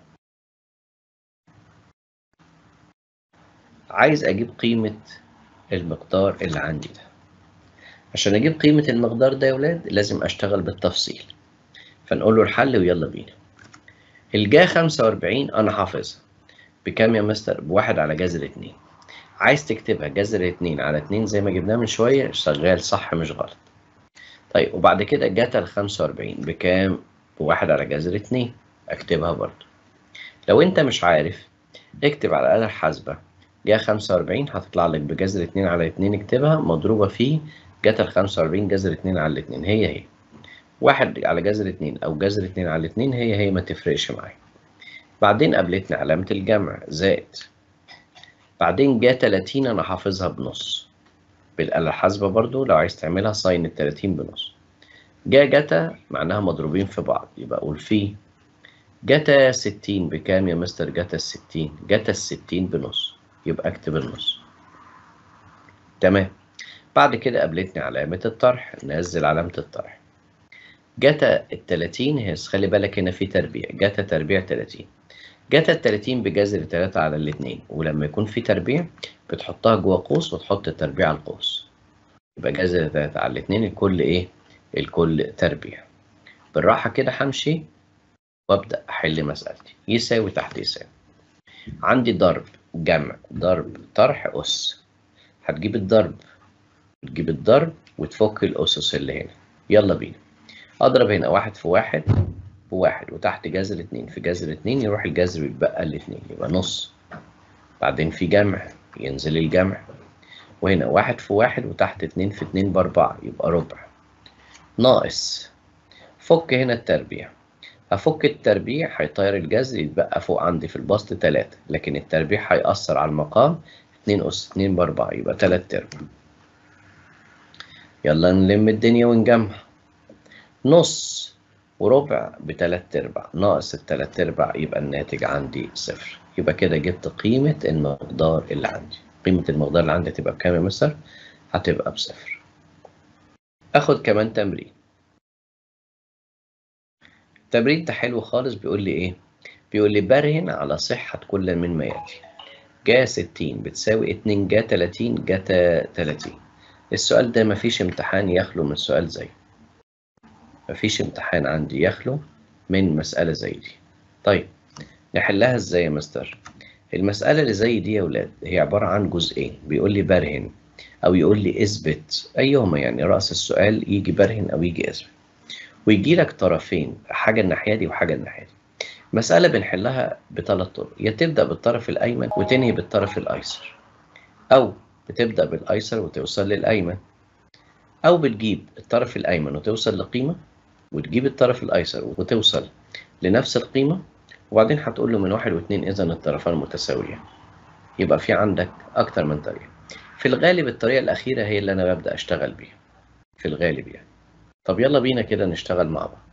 عايز أجيب قيمة المقدار اللي عندي ده عشان أجيب قيمة المقدار ده يا ولاد لازم أشتغل بالتفصيل فنقول له الحل ويلا بينا الجا 45 أنا حافظها بكام يا مستر؟ بواحد على جذر اتنين عايز تكتبها جذر اتنين على اتنين زي ما جبناها من شوية شغال صح مش غلط طيب وبعد كده جاتا ال 45 بكام؟ بواحد على جذر اتنين اكتبها برضو لو انت مش عارف اكتب على الآلة الحاسبة جا 45 هتطلع لك بجذر اتنين على اتنين اكتبها مضروبة في جاتا ال 45 جذر اتنين على اتنين هي هي واحد على جذر اتنين أو جذر اتنين على اتنين هي هي ما تفرقش معايا بعدين قابلتني علامة الجمع زائد بعدين جا 30 أنا حافظها بنص بالآلة الحاسبة برضو لو عايز تعملها ساين ال 30 بنص جا جتا معناها مضروبين في بعض يبقى أقول في جتا 60 بكام يا مستر جتا الستين جتا الستين بنص يبقى اكتب النص تمام بعد كده قابلتني علامة الطرح ننزل علامة الطرح جتا التلاتين هي خلي بالك هنا في تربيع جتا تربيع تلاتين جتا التلاتين بجذر تلاتة على الاتنين ولما يكون في تربيع بتحطها جوه قوس وتحط التربيع على القوس يبقى جذر تلاتة على الاتنين الكل ايه الكل تربيع بالراحة كده همشي وابدأ أحل مسألتي يساوي تحت يساوي عندي ضرب جمع ضرب طرح أس هتجيب الضرب تجيب الضرب وتفك الأسس اللي هنا يلا بينا أضرب هنا واحد في واحد بواحد وتحت جذر اتنين في جذر اتنين يروح الجذر يتبقى الاتنين يبقى نص بعدين في جمع ينزل الجمع وهنا واحد في واحد وتحت اتنين في اتنين بأربعة يبقى ربع ناقص فك هنا التربيع هفك التربيع هيطير الجذر يتبقى فوق عندي في البسط تلاتة لكن التربيع هيأثر على المقام اتنين أس اتنين بأربعة يبقى تلات أرباع يلا نلم الدنيا ونجمع نص وربع بتلات أرباع ناقص التلات أرباع يبقى الناتج عندي صفر يبقى كده جبت قيمة المقدار اللي عندي قيمة المقدار اللي عندي تبقى بكام يا مستر؟ هتبقى بصفر آخد كمان تمرين التمرين ده حلو خالص بيقول لي إيه؟ بيقول لي برهن على صحة كل من ما يأتي جا 60 بتساوي 2 جا 30 جا 30 السؤال ده مفيش امتحان يخلو من سؤال زيه مفيش امتحان عندي يخلو من مسألة زي دي طيب نحلها ازاي يا مستر المسألة اللي زي دي يا ولاد هي عبارة عن جزئين بيقول لي برهن أو يقول لي اثبت أيهما يعني رأس السؤال يجي برهن أو يجي اثبت ويجي لك طرفين حاجة الناحية دي وحاجة الناحية دي مسألة بنحلها بثلاث طرق يا تبدأ بالطرف الأيمن وتنهي بالطرف الأيسر أو بتبدأ بالأيسر وتوصل للأيمن أو بتجيب الطرف الأيمن وتوصل لقيمة وتجيب الطرف الأيسر وتوصل لنفس القيمة وبعدين هتقول له من واحد واثنين إذا الطرفان متساويين يبقى في عندك أكتر من طريقة في الغالب الطريقة الأخيرة هي اللي أنا ببدأ أشتغل بيها في الغالب يعني طب يلا بينا كده نشتغل مع بعض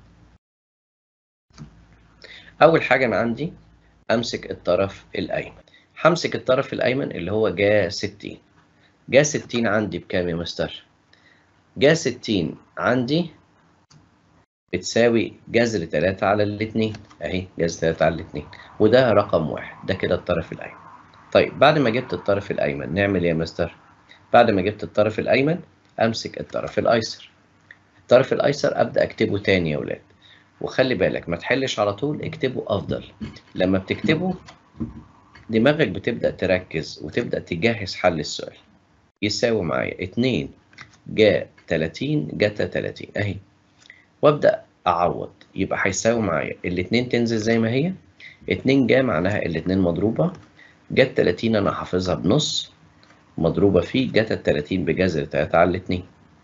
أول حاجة أنا عندي أمسك الطرف الأيمن همسك الطرف الأيمن اللي هو جا 60 جا 60 عندي بكام يا مستر؟ جا 60 عندي بتساوي جذر 3 على الاتنين اهي جذر 3 على الاتنين وده رقم واحد ده كده الطرف الايمن طيب بعد ما جبت الطرف الايمن نعمل ايه يا مستر بعد ما جبت الطرف الايمن امسك الطرف الايسر الطرف الايسر ابدا اكتبه تاني يا ولاد وخلي بالك ما تحلش على طول اكتبه افضل لما بتكتبه دماغك بتبدا تركز وتبدا تجهز حل السؤال يساوي معايا 2 جا 30 جتا 30 اهي وابدا اعوض يبقى هيساوي معايا الاتنين تنزل زي ما هي 2 جا معناها الاتنين مضروبه جت 30 انا حافظها بنص مضروبه في جت ال 30 بجذر 3 على الاتنين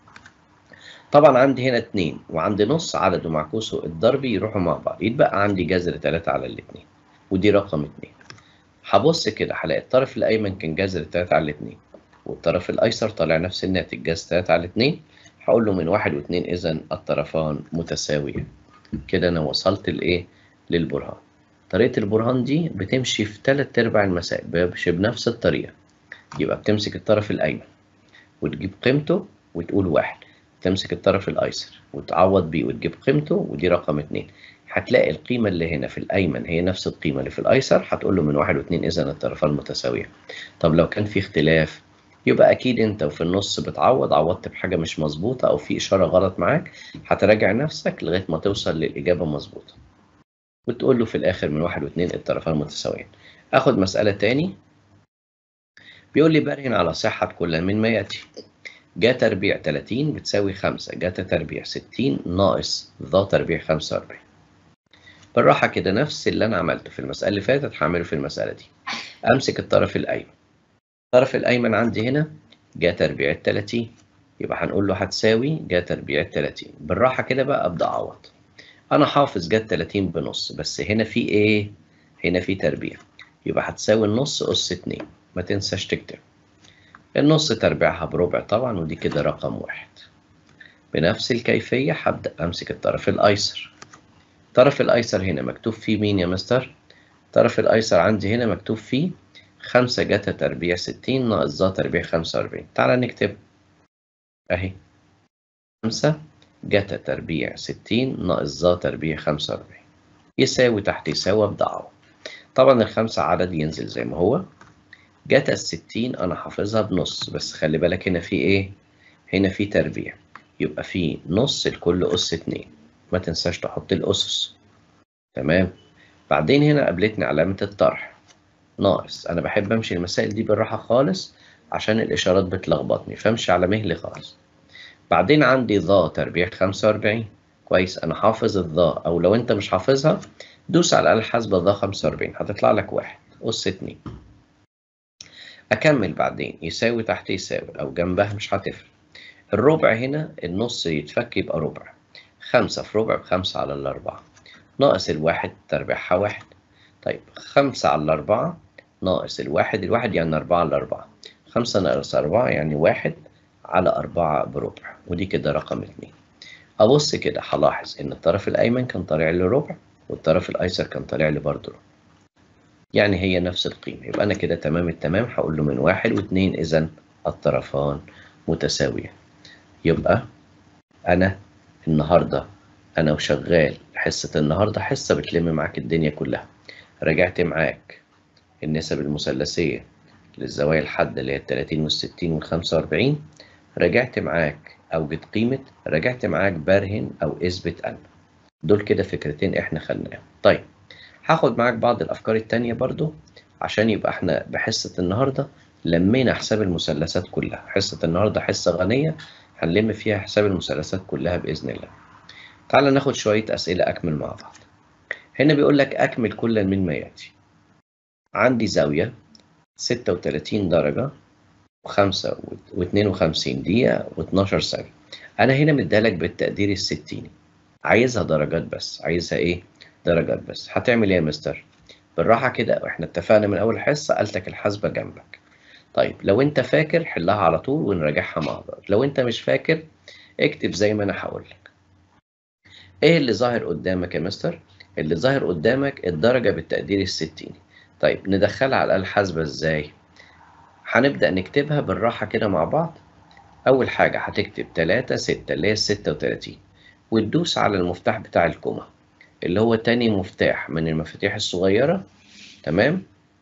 طبعا عندي هنا 2 وعندي نص عدده معكوسه الضربي يروحوا مع بعض يتبقى عندي جذر 3 على الاتنين ودي رقم 2 هبص كده هلاقي الطرف الايمن كان جذر 3 على الاتنين والطرف الايسر طالع نفس الناتج جذر 3 على الاتنين هقول له من واحد واثنين إذا الطرفان متساويان كده أنا وصلت لإيه؟ للبرهان طريقة البرهان دي بتمشي في تلات أرباع المسائل بمشي بنفس الطريقة يبقى بتمسك الطرف الأيمن وتجيب قيمته وتقول واحد تمسك الطرف الأيسر وتعوض بيه وتجيب قيمته ودي رقم اتنين هتلاقي القيمة اللي هنا في الأيمن هي نفس القيمة اللي في الأيسر هتقول له من واحد واثنين إذا الطرفان متساوية طب لو كان في اختلاف يبقى اكيد انت وفي النص بتعوض عوضت بحاجه مش مظبوطه او في اشاره غلط معاك هتراجع نفسك لغايه ما توصل للاجابه مظبوطه وتقول له في الاخر من واحد واثنين الطرفان متساويين اخد مساله تاني بيقول لي برهن على صحه كل من ما ياتي جا تربيع 30 بتساوي 5 جاتا تربيع 60 ناقص ذا تربيع 45 بالراحه كده نفس اللي انا عملته في المساله اللي فاتت هعمله في المساله دي امسك الطرف الايمن الطرف الأيمن عندي هنا جا تربيع التلاتين يبقى هنقول له هتساوي جا تربيع التلاتين بالراحة كده بقى أبدأ أعوض أنا حافظ جا التلاتين بنص بس هنا في إيه؟ هنا في تربيع يبقى هتساوي النص أس اتنين ما تنساش تكتب النص تربيعها بربع طبعا ودي كده رقم واحد بنفس الكيفية هبدأ أمسك الطرف الأيسر الطرف الأيسر هنا مكتوب فيه مين يا مستر؟ الطرف الأيسر عندي هنا مكتوب فيه خمسة جتا تربيع ستين ناقص ظا تربيع خمسة وأربعين تعالى نكتب أهي خمسة جتا تربيع ستين ناقص ظا تربيع خمسة وأربعين يساوي تحت يساوي أبدأ أعوض طبعا الخمسة عدد ينزل زي ما هو جتا الستين أنا حافظها بنص بس خلي بالك هنا في إيه؟ هنا في تربيع يبقى في نص لكل أس اتنين ما تنساش تحط الأسس تمام بعدين هنا قابلتني علامة الطرح ناقص أنا بحب أمشي المسائل دي بالراحة خالص عشان الإشارات بتلخبطني فامشي على مهلي خالص بعدين عندي ظا تربيع خمسة وأربعين كويس أنا حافظ الظا أو لو أنت مش حافظها دوس على الآلة الحاسبة ظا خمسة وأربعين هتطلع لك واحد أس اتنين أكمل بعدين يساوي تحت يساوي أو جنبها مش هتفرق الربع هنا النص يتفك يبقى ربع خمسة في ربع بخمسة على الأربعة ناقص الواحد تربيعها واحد طيب خمسة على الأربعة ناقص الواحد الواحد يعني أربعة على الأربعة خمسة ناقص أربعة يعني واحد على أربعة بربع ودي كده رقم اتنين أبص كده هلاحظ إن الطرف الأيمن كان طالع لي ربع والطرف الأيسر كان طالع لي برضه ربع يعني هي نفس القيمة يبقى أنا كده تمام التمام هقول له من واحد واتنين إذا الطرفان متساوية يبقى أنا النهاردة أنا وشغال حصة النهاردة حصة بتلم معاك الدنيا كلها راجعت معاك النسب المثلثية للزوايا الحادة اللي هي التلاتين والستين والخمسة وأربعين راجعت معاك أوجد قيمة راجعت معاك برهن أو اثبت أن دول كده فكرتين إحنا خدناهم طيب هاخد معاك بعض الأفكار التانية برضو عشان يبقى إحنا بحصة النهاردة لمينا حساب المثلثات كلها حصة النهاردة حصة غنية هنلم فيها حساب المثلثات كلها بإذن الله تعال ناخد شوية أسئلة أكمل مع بعض هنا بيقول لك أكمل كل من ما يأتي عندي زاوية 36 درجة وخمسة واتنين وخمسين دقيقة واتناشر ثانية أنا هنا مديلك بالتقدير الستيني عايزها درجات بس عايزها إيه؟ درجات بس هتعمل إيه يا مستر؟ بالراحة كده وإحنا اتفقنا من أول حصة قالتك الحاسبة جنبك طيب لو أنت فاكر حلها على طول ونراجعها مع بعض لو أنت مش فاكر اكتب زي ما أنا هقول لك إيه اللي ظاهر قدامك يا مستر؟ اللي ظاهر قدامك الدرجة بالتقدير الستيني طيب ندخلها على الآلة الحاسبة إزاي؟ هنبدأ نكتبها بالراحة كده مع بعض أول حاجة هتكتب تلاتة ستة اللي هي الستة وتلاتين وتدوس على المفتاح بتاع الكومة اللي هو تاني مفتاح من المفاتيح الصغيرة تمام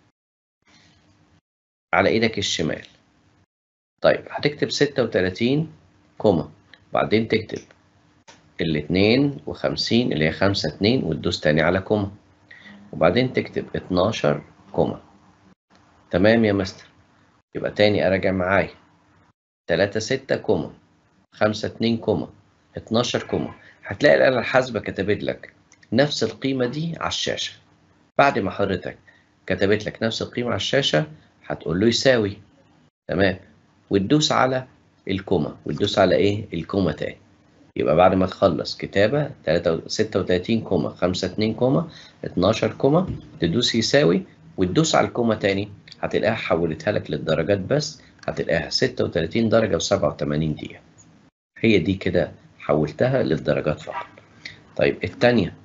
على إيدك الشمال طيب هتكتب ستة وتلاتين كومة بعدين تكتب الاتنين وخمسين اللي هي خمسة اتنين وتدوس تاني على كومة وبعدين تكتب اتناشر كومة تمام يا مستر يبقى تاني أراجع معايا تلاتة ستة كومة خمسة اتنين كومة اتناشر كومة هتلاقي الآلة الحاسبة كتبت لك نفس القيمة دي على الشاشة بعد ما حضرتك كتبت لك نفس القيمة على الشاشة هتقول له يساوي تمام وتدوس على الكومة وتدوس على إيه الكومة تاني يبقى بعد ما تخلص كتابة 36 كومة 52 كومة 12 كومة تدوس يساوي وتدوس على الكومة تاني هتلاقيها حولتها لك للدرجات بس هتلاقيها 36 درجة و87 دقيقة هي دي كده حولتها للدرجات فقط طيب التانية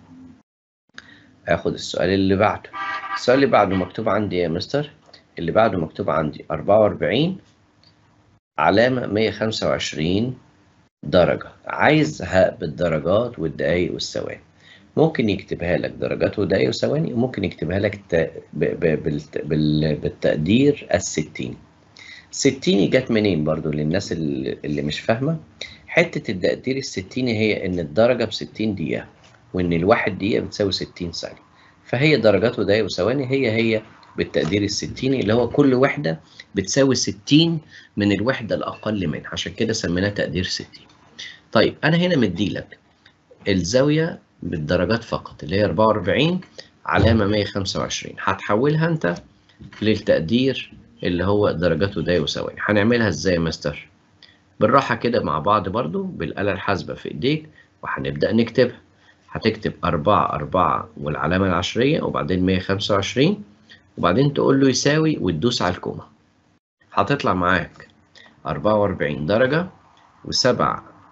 اخد السؤال اللي بعده السؤال اللي بعده مكتوب عندي يا مستر اللي بعده مكتوب عندي 44 علامة 125 درجة عايزها بالدرجات والدقايق والثواني ممكن يكتبها لك درجات ودقايق وثواني وممكن يكتبها لك ب... ب... بالت... بال... بالتقدير الستيني ستيني جت منين برضو للناس اللي, اللي مش فاهمة حتة التقدير الستيني هي إن الدرجة بستين دقيقة وإن الواحد دقيقة بتساوي ستين ثانية فهي درجات ودقايق وثواني هي هي بالتقدير الستيني اللي هو كل وحدة بتساوي ستين من الوحدة الأقل منها عشان كده سميناه تقدير ستين طيب أنا هنا مديلك الزاوية بالدرجات فقط اللي هي 44 علامة 125 هتحولها أنت للتقدير اللي هو درجات ودقايق وثواني هنعملها ازاي يا مستر بالراحة كده مع بعض برضو بالآلة الحاسبة في ايديك وهنبدأ نكتبها هتكتب أربعة أربعة والعلامة العشرية وبعدين 125 وبعدين تقول له يساوي وتدوس على الكومة هتطلع معاك 44 درجة وسبع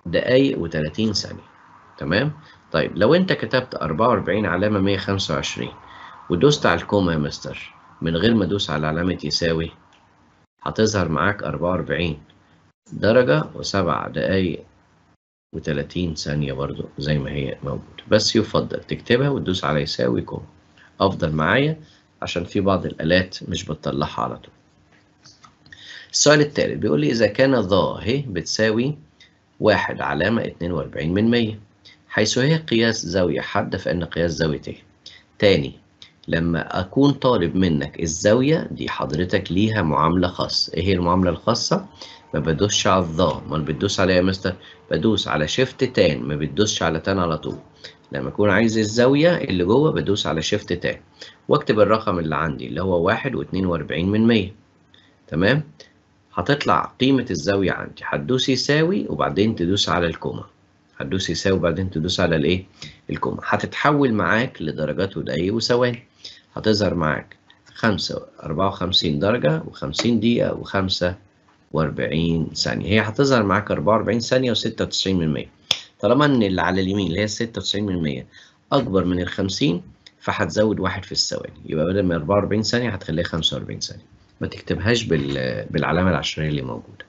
دقايق و30 ثانية تمام طيب لو انت كتبت 44 علامة 125 ودوست على الكوما يا مستر من غير ما ادوس على علامة يساوي هتظهر معاك 44 درجة وسبع دقايق و30 ثانية برضو زي ما هي موجودة بس يفضل تكتبها وتدوس على يساوي كوما أفضل معايا عشان في بعض الآلات مش بتطلعها على طول السؤال التالت بيقول لي إذا كان ظا ه بتساوي واحد علامة اتنين وأربعين من مية حيث هي قياس زاوية حادة فإن قياس زاوية ه تاني لما أكون طالب منك الزاوية دي حضرتك ليها معاملة خاصة إيه هي المعاملة الخاصة؟ ما بدوسش على الظا امال بتدوس على ايه يا مستر بدوس على شيفت تان ما بتدوسش على تان على طول لما اكون عايز الزاويه اللي جوه بدوس على شيفت تان واكتب الرقم اللي عندي اللي هو واحد واتنين واربعين من مية تمام هتطلع قيمة الزاوية عندي هتدوس يساوي وبعدين تدوس على الكوما هتدوس يساوي وبعدين تدوس على الايه الكوما هتتحول معاك لدرجات ودقايق وثواني هتظهر معاك خمسة أربعة وخمسين درجة وخمسين دقيقة وخمسة و40 ثانية هي هتظهر معاك 44 ثانية و96 من 100 طالما ان اللي على اليمين اللي هي 96 من 100 اكبر من ال 50 فهتزود واحد في الثواني يبقى بدل ما 44 ثانية هتخليها 45 ثانية ما تكتبهاش بال... بالعلامة العشرية اللي موجودة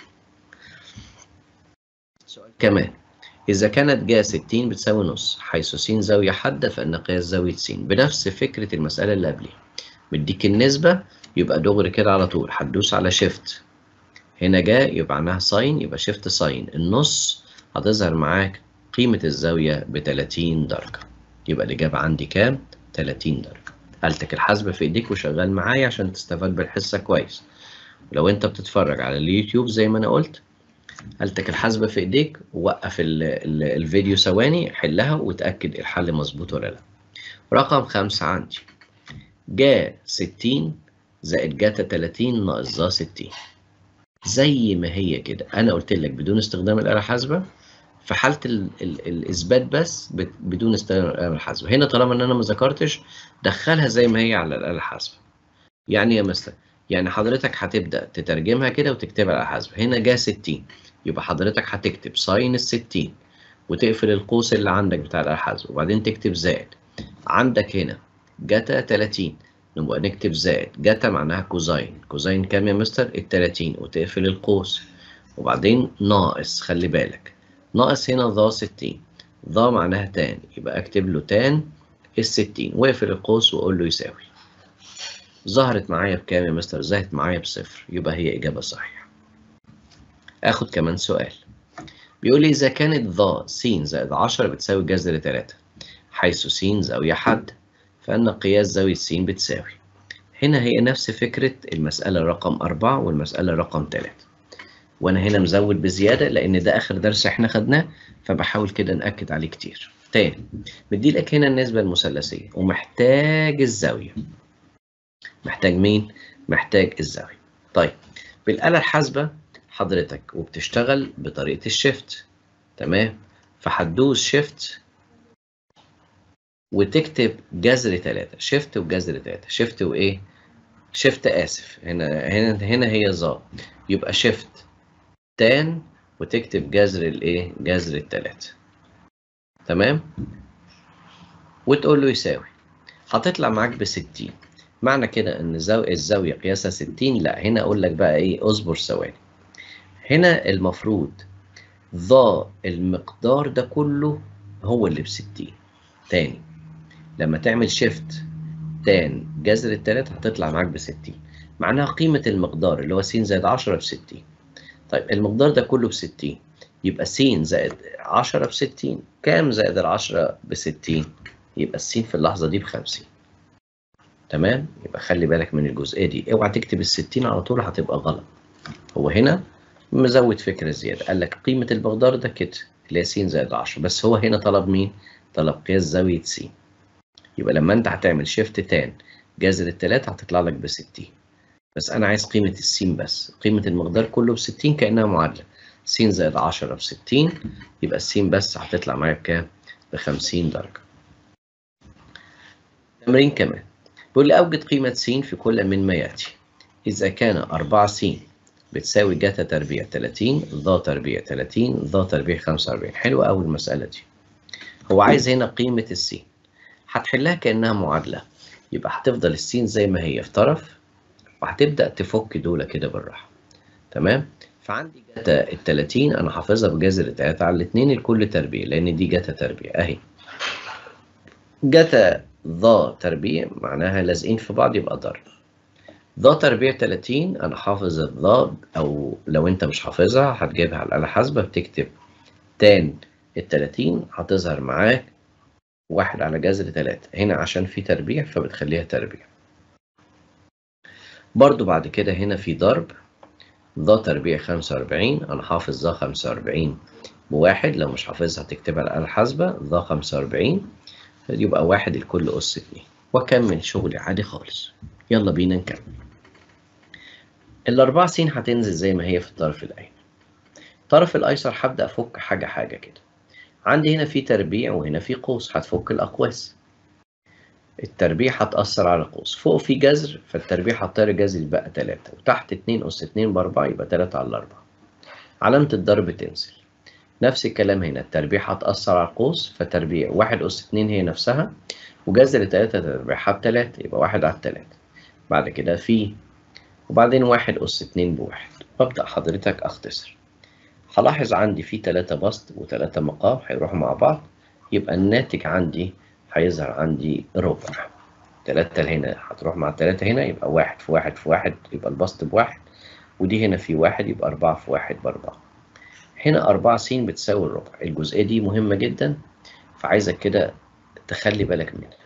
سؤال كمان إذا كانت جا 60 بتساوي نص حيث س زاوية حادة فإن قياس زاوية س بنفس فكرة المسألة اللي قبلها مديك النسبة يبقى دغري كده على طول هتدوس على شيفت هنا جاء يبقى عنها ساين يبقى شيفت ساين النص هتظهر معاك قيمة الزاوية ب 30 درجة يبقى الإجابة عندي كام؟ 30 درجة آلتك الحاسبة في إيديك وشغال معايا عشان تستفاد بالحصة كويس ولو أنت بتتفرج على اليوتيوب زي ما أنا قلت آلتك الحاسبة في إيديك ووقف ال ال الفيديو ثواني حلها وتأكد الحل مظبوط ولا لأ رقم خمسة عندي جا 60 زائد جاتا 30 ناقص ظا 60 زي ما هي كده انا قلت لك بدون استخدام الاله الحاسبه في حاله ال ال الاثبات بس بدون استخدام الاله الحاسبه هنا طالما ان انا ما ذكرتش دخلها زي ما هي على الاله الحاسبه يعني يا مستر يعني حضرتك هتبدا تترجمها كده وتكتبها على الحاسبه هنا جا 60 يبقى حضرتك هتكتب ساين ال 60 وتقفل القوس اللي عندك بتاع الاله الحاسبه وبعدين تكتب زائد عندك هنا جتا 30 نبقى نكتب زائد جتا معناها كوزين كوزين كام يا مستر ال 30 وتقفل القوس وبعدين ناقص خلي بالك ناقص هنا ظا 60 ظا معناها تان يبقى اكتب له تان ال 60 واقفل القوس واقول له يساوي ظهرت معايا بكام يا مستر ظهرت معايا بصفر يبقى هي اجابه صحيحه اخد كمان سؤال بيقول لي اذا كانت ظا س زائد 10 بتساوي جذر 3 حيث س زاويه حاده فأن قياس زاوية س بتساوي هنا هي نفس فكرة المسألة رقم أربعة والمسألة رقم تلاتة وأنا هنا مزود بزيادة لأن ده آخر درس إحنا خدناه فبحاول كده نأكد عليه كتير تاني مديلك هنا النسبة المثلثية ومحتاج الزاوية محتاج مين؟ محتاج الزاوية طيب بالآلة الحاسبة حضرتك وبتشتغل بطريقة الشيفت تمام فهتدوس شيفت وتكتب جذر 3 شيفت وجذر 3 شيفت وايه شيفت اسف هنا هنا هنا هي ظا يبقى شيفت تان وتكتب جذر الايه جذر الثلاثه تمام وتقول له يساوي هتطلع معاك ب 60 معنى كده ان الزاويه قياسها 60 لا هنا اقول لك بقى ايه اصبر ثواني هنا المفروض ظا المقدار ده كله هو اللي ب 60 تاني لما تعمل شيفت تان جذر التلات هتطلع معاك ب 60 معناها قيمة المقدار اللي هو س زائد 10 ب 60 طيب المقدار ده كله ب 60 يبقى س زائد 10 ب 60 كام زائد ال 10 ب 60 يبقى الس في اللحظة دي ب 50 تمام يبقى خلي بالك من الجزئية دي اوعى تكتب ال 60 على طول هتبقى غلط هو هنا مزود فكرة زيادة قال لك قيمة المقدار ده كده اللي هي س زائد 10 بس هو هنا طلب مين؟ طلب قياس زاوية س يبقى لما انت هتعمل شيفت تان جذر التلاتة هتطلع لك ب 60 بس انا عايز قيمة السين بس قيمة المقدار كله ب 60 كأنها معادلة س زائد 10 ب 60 يبقى السين بس هتطلع معايا بكام؟ ب 50 درجة تمرين كمان بيقول لي أوجد قيمة س في كل من ما يأتي إذا كان 4 س بتساوي جتا تربيع 30 ضا تربيع 30 ضا تربيع 45 حلوة أوي المسألة دي هو عايز هنا قيمة السين هتحلها كأنها معادلة يبقى هتفضل السين زي ما هي في طرف وهتبدأ تفك دول كده بالراحة تمام فعندي جتا ال 30 أنا حافظها بجذر 3 على الاتنين الكل تربيع لأن دي جتا تربيع أهي جتا ضا تربيع معناها لازقين في بعض يبقى ضرب ضا تربيع 30 انا حافظ الضا او لو انت مش حافظها هتجيبها على الآلة الحاسبة بتكتب تان ال 30 هتظهر معاك واحد على جذر 3 هنا عشان في تربيع فبتخليها تربيع برضو بعد كده هنا في ضرب ضا تربيع 45 انا حافظ ضا 45 بواحد لو مش حافظها تكتبها على الآلة الحاسبة ضا 45 يبقى واحد الكل أس اتنين وأكمل شغلي عادي خالص يلا بينا نكمل الأربعة س هتنزل زي ما هي في الطرف الأيمن الطرف الأيسر هبدأ أفك حاجة حاجة كده عندي هنا في تربيع وهنا في قوس هتفك الأقواس التربيع هتأثر على القوس فوق في جذر فالتربيع هتطير جذر يبقى تلاتة وتحت اتنين أس اتنين بأربعة يبقى تلاتة على أربعة علامة الضرب تنزل نفس الكلام هنا التربيع هتأثر على القوس فتربيع واحد أس اتنين هي نفسها وجذر تلاتة تربيعها بتلاتة يبقى واحد على التلاتة بعد كده في وبعدين واحد أس اتنين بواحد وأبدأ حضرتك أختصر هلاحظ عندي في تلاتة بسط وتلاتة مقام هيروحوا مع بعض يبقى الناتج عندي هيظهر عندي ربع تلاتة هنا هتروح مع التلاتة هنا يبقى واحد في واحد في واحد يبقى البسط بواحد ودي هنا في واحد يبقى أربعة في واحد بأربعة هنا أربعة س بتساوي الربع الجزئية دي مهمة جدا فعايزك كده تخلي بالك منها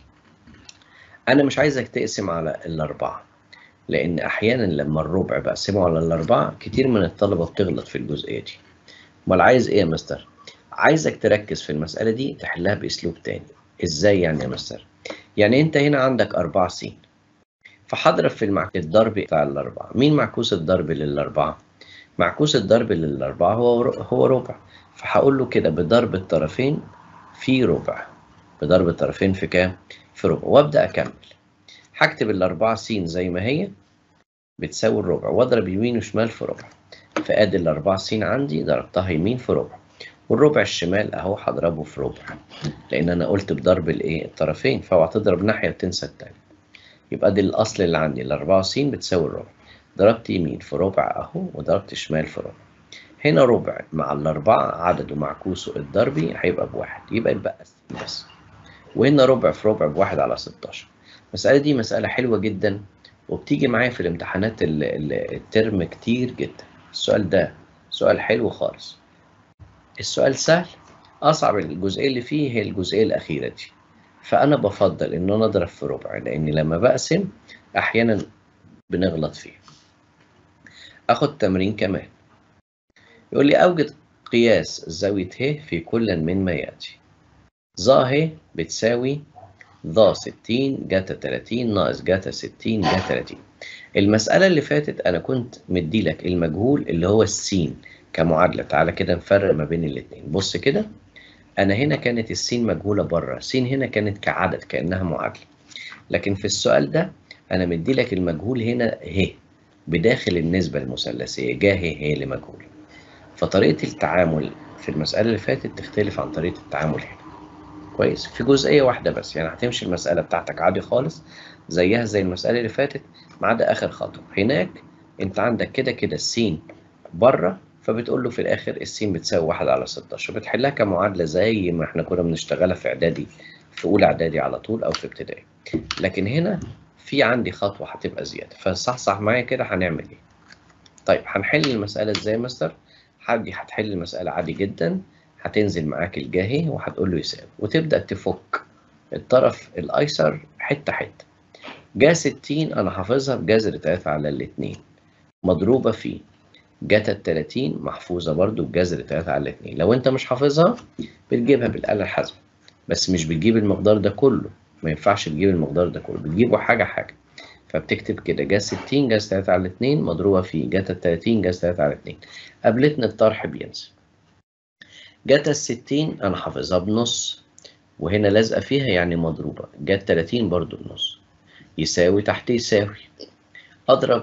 أنا مش عايزك تقسم على الأربعة لأن أحيانا لما الربع بقسمه على الأربعة كتير من الطلبة بتغلط في الجزئية دي أمال عايز إيه يا مستر؟ عايزك تركز في المسألة دي تحلها بأسلوب تاني إزاي يعني يا مستر؟ يعني أنت هنا عندك أربعة س فهضرب في المعكوس الضرب بتاع الأربعة مين معكوس الضرب للأربعة؟ معكوس الضرب للأربعة هو هو ربع فهقول له كده بضرب الطرفين في ربع بضرب الطرفين في كام؟ في ربع وابدأ أكمل هكتب الأربعة س زي ما هي بتساوي الربع واضرب يمين وشمال في ربع فادي الأربعة س عندي ضربتها يمين في ربع والربع الشمال أهو هضربه في ربع لأن أنا قلت بضرب الإيه الطرفين فاوعى تضرب ناحية وتنسى التانية يبقى دي الأصل اللي عندي الأربعة س بتساوي الربع ضربت يمين في ربع أهو وضربت شمال في ربع هنا ربع مع الأربعة عدده معكوسه الضربي هيبقى بواحد يبقى يبقى بس وهنا ربع في ربع بواحد على 16 المسألة دي مسألة حلوة جدا وبتيجي معايا في الامتحانات الترم كتير جدا السؤال ده سؤال حلو خالص السؤال سهل أصعب الجزئية اللي فيه هي الجزئية الأخيرة دي فأنا بفضل إن أنا أضرب في ربع لأن لما بقسم أحيانا بنغلط فيه أخد تمرين كمان يقول لي أوجد قياس زاوية ه في كل من ما يأتي ظا ه بتساوي ضا 60 جاتا 30 ناقص جاتا 60 جاتا 30 المسألة اللي فاتت أنا كنت مدي لك المجهول اللي هو السين كمعادلة تعالى كده نفرق ما بين الاتنين بص كده أنا هنا كانت السين مجهولة بره السين هنا كانت كعدد كأنها معادلة لكن في السؤال ده أنا مدي لك المجهول هنا ه بداخل النسبة المثلثية جا ه هي اللي مجهول فطريقة التعامل في المسألة اللي فاتت تختلف عن طريقة التعامل هنا كويس في جزئيه واحده بس يعني هتمشي المساله بتاعتك عادي خالص زيها زي المساله اللي فاتت ما عدا اخر خطوه هناك انت عندك كده كده السين بره فبتقول له في الاخر السين بتساوي 1 على 16 بتحلها كمعادله زي ما احنا كنا بنشتغلها في اعدادي في اولى اعدادي على طول او في ابتدائي لكن هنا في عندي خطوه هتبقى زياده فصحصح معايا كده هنعمل ايه طيب هنحل المساله ازاي يا مستر حاجي هتحل المساله عادي جدا هتنزل معاك الجاهي وهتقول له يساوي وتبدأ تفك الطرف الأيسر حتة حتة جا 60 أنا حافظها بجذر 3 على الاتنين مضروبة في جاتا ال 30 محفوظة برضو بجذر 3 على الاتنين لو أنت مش حافظها بتجيبها بالآلة الحاسبة بس مش بتجيب المقدار ده كله ما ينفعش تجيب المقدار ده كله بتجيبه حاجة حاجة فبتكتب كده جا 60 جاز 3 على 2 مضروبة في جاتا ال 30 جاز 3 على 2 قابلتنا الطرح بينزل جت الستين أنا حافظها بنص وهنا لازقة فيها يعني مضروبة جت تلاتين برضو بنص يساوي تحت يساوي أضرب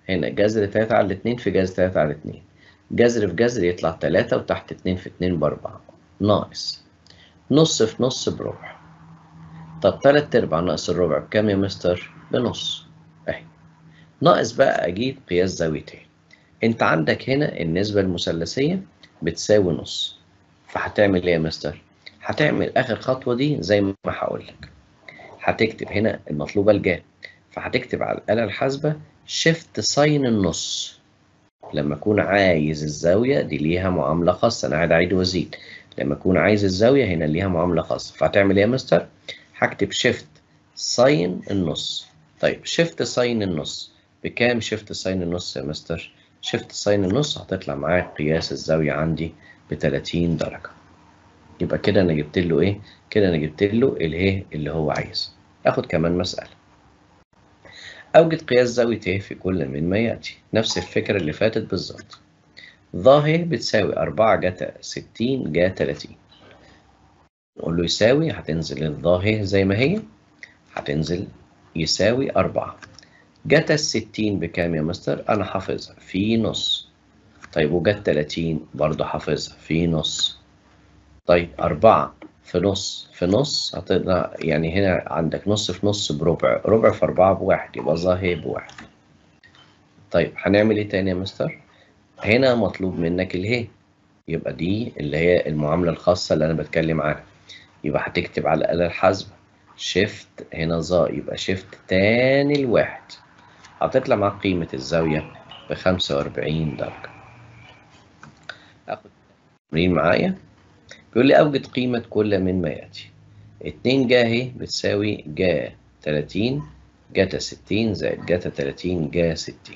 هنا جذر 3 على 2 في جذر 3 على 2 جذر في جذر يطلع 3 وتحت 2 في 2 بأربعة ناقص نص في نص بربع طب 3 أرباع ناقص الربع بكام يا مستر؟ بنص أهي ناقص بقى أجيب قياس زاويتين أنت عندك هنا النسبة المثلثية بتساوي نص فهتعمل إيه يا مستر؟ هتعمل آخر خطوة دي زي ما هقول لك هتكتب هنا المطلوبة الجا فهتكتب على الآلة الحاسبة شيفت ساين النص لما أكون عايز الزاوية دي ليها معاملة خاصة أنا قاعد أعيد وأزيد لما أكون عايز الزاوية هنا ليها معاملة خاصة فهتعمل إيه يا مستر؟ هكتب شيفت ساين النص طيب شيفت ساين النص بكام شيفت ساين النص يا مستر؟ شيفت ساين النص هتطلع معايا قياس الزاوية عندي ب 30 درجة يبقى كده أنا جبت له إيه؟ كده أنا جبت له الإيه اللي هو عايزه آخد كمان مسألة أوجد قياس زاوية ه في كل من ما يأتي نفس الفكرة اللي فاتت بالظبط ظ بتساوي 4 جتا 60 جا 30 نقول له يساوي هتنزل الظ زي ما هي هتنزل يساوي 4 جتا الستين بكام يا مستر؟ أنا حافظها في نص طيب وجت 30 برضه حافظها في نص طيب أربعة في نص في نص هتقدر يعني هنا عندك نص في نص بربع ربع في أربعة بواحد يبقى ظاهر بواحد طيب هنعمل إيه تاني يا مستر؟ هنا مطلوب منك الهي يبقى دي اللي هي المعاملة الخاصة اللي أنا بتكلم عنها يبقى هتكتب على الآلة الحاسبة شيفت هنا ظا يبقى شيفت تاني الواحد هتطلع معاك قيمة الزاوية بخمسة وأربعين درجة آخد تمرين معايا بيقول لي أوجد قيمة كل من ما يأتي اتنين جا اهي بتساوي جا تلاتين جاتا ستين زائد جاتا تلاتين جا ستين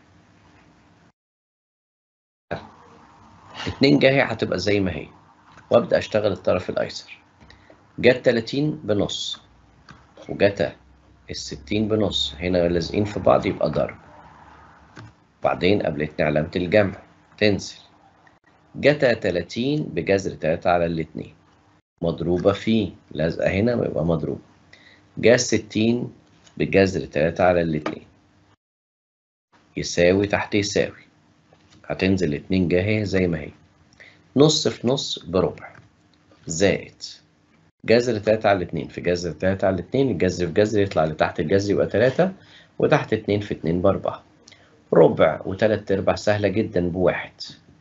اتنين جا اهي هتبقى زي ما هي وأبدأ أشتغل الطرف الأيسر جات تلاتين بنص وجاتا الستين بنص هنا لازقين في بعض يبقى ضرب بعدين قابلتني علامة الجمع تنزل جتا 30 بجذر 3 على الاتنين مضروبة في لازقة هنا يبقى مضروبة جا 60 بجذر 3 على الاتنين يساوي تحت يساوي هتنزل اتنين جا اهي زي ما هي نص في نص بربع زائد جذر 3 على 2 في جذر 3 على 2 الجذر في جذر يطلع لتحت الجذر يبقى 3 وتحت 2 في 2 بأربعة ربع وتلات أرباع سهلة جدا بواحد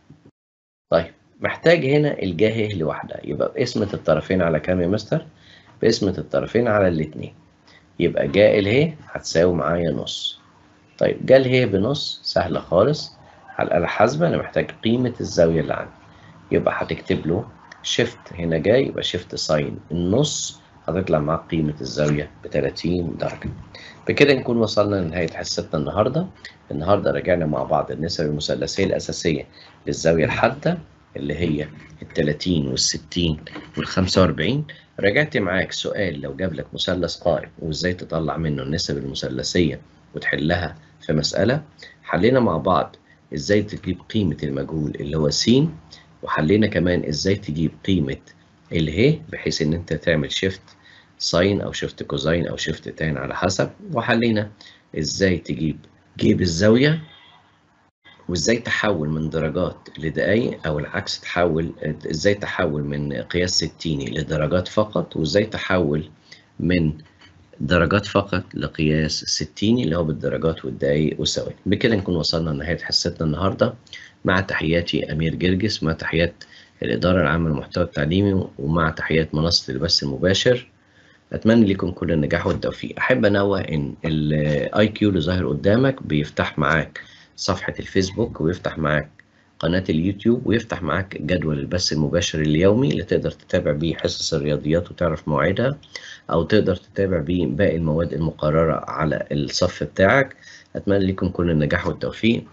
طيب محتاج هنا الجاه لوحدها يبقى بقسمة الطرفين على كام يا مستر؟ بقسمة الطرفين على الاتنين يبقى جاء اله هتساوي معايا نص طيب جا اله بنص سهلة خالص على الآلة الحاسبة أنا محتاج قيمة الزاوية اللي عندي يبقى هتكتب له شيفت هنا جاي يبقى شيفت ساين النص هتطلع معاك قيمة الزاوية ب 30 درجة بكده نكون وصلنا لنهاية حصتنا النهاردة النهاردة راجعنا مع بعض النسب المثلثية الأساسية للزاوية الحادة اللي هي ال 30 وال 60 وال 45 راجعت معاك سؤال لو جاب لك مثلث قائم وازاي تطلع منه النسب المثلثية وتحلها في مسألة حلينا مع بعض ازاي تجيب قيمة المجهول اللي هو س وحلينا كمان ازاي تجيب قيمة اله بحيث ان انت تعمل شيفت ساين او شيفت كوزاين او شيفت تان على حسب وحلينا ازاي تجيب جيب الزاوية وازاي تحول من درجات لدقايق او العكس تحول ازاي تحول من قياس ستيني لدرجات فقط وازاي تحول من درجات فقط لقياس ستيني اللي هو بالدرجات والدقايق والثواني بكده نكون وصلنا لنهاية حصتنا النهاردة مع تحياتي أمير جرجس مع تحيات الإدارة العامة للمحتوى التعليمي ومع تحيات منصة البث المباشر أتمنى لكم كل النجاح والتوفيق أحب أنوه إن الآي كيو اللي ظاهر قدامك بيفتح معاك صفحة الفيسبوك ويفتح معاك قناة اليوتيوب ويفتح معاك جدول البث المباشر اليومي اللي تقدر تتابع بيه حصص الرياضيات وتعرف مواعيدها أو تقدر تتابع بيه باقي المواد المقررة على الصف بتاعك أتمنى لكم كل النجاح والتوفيق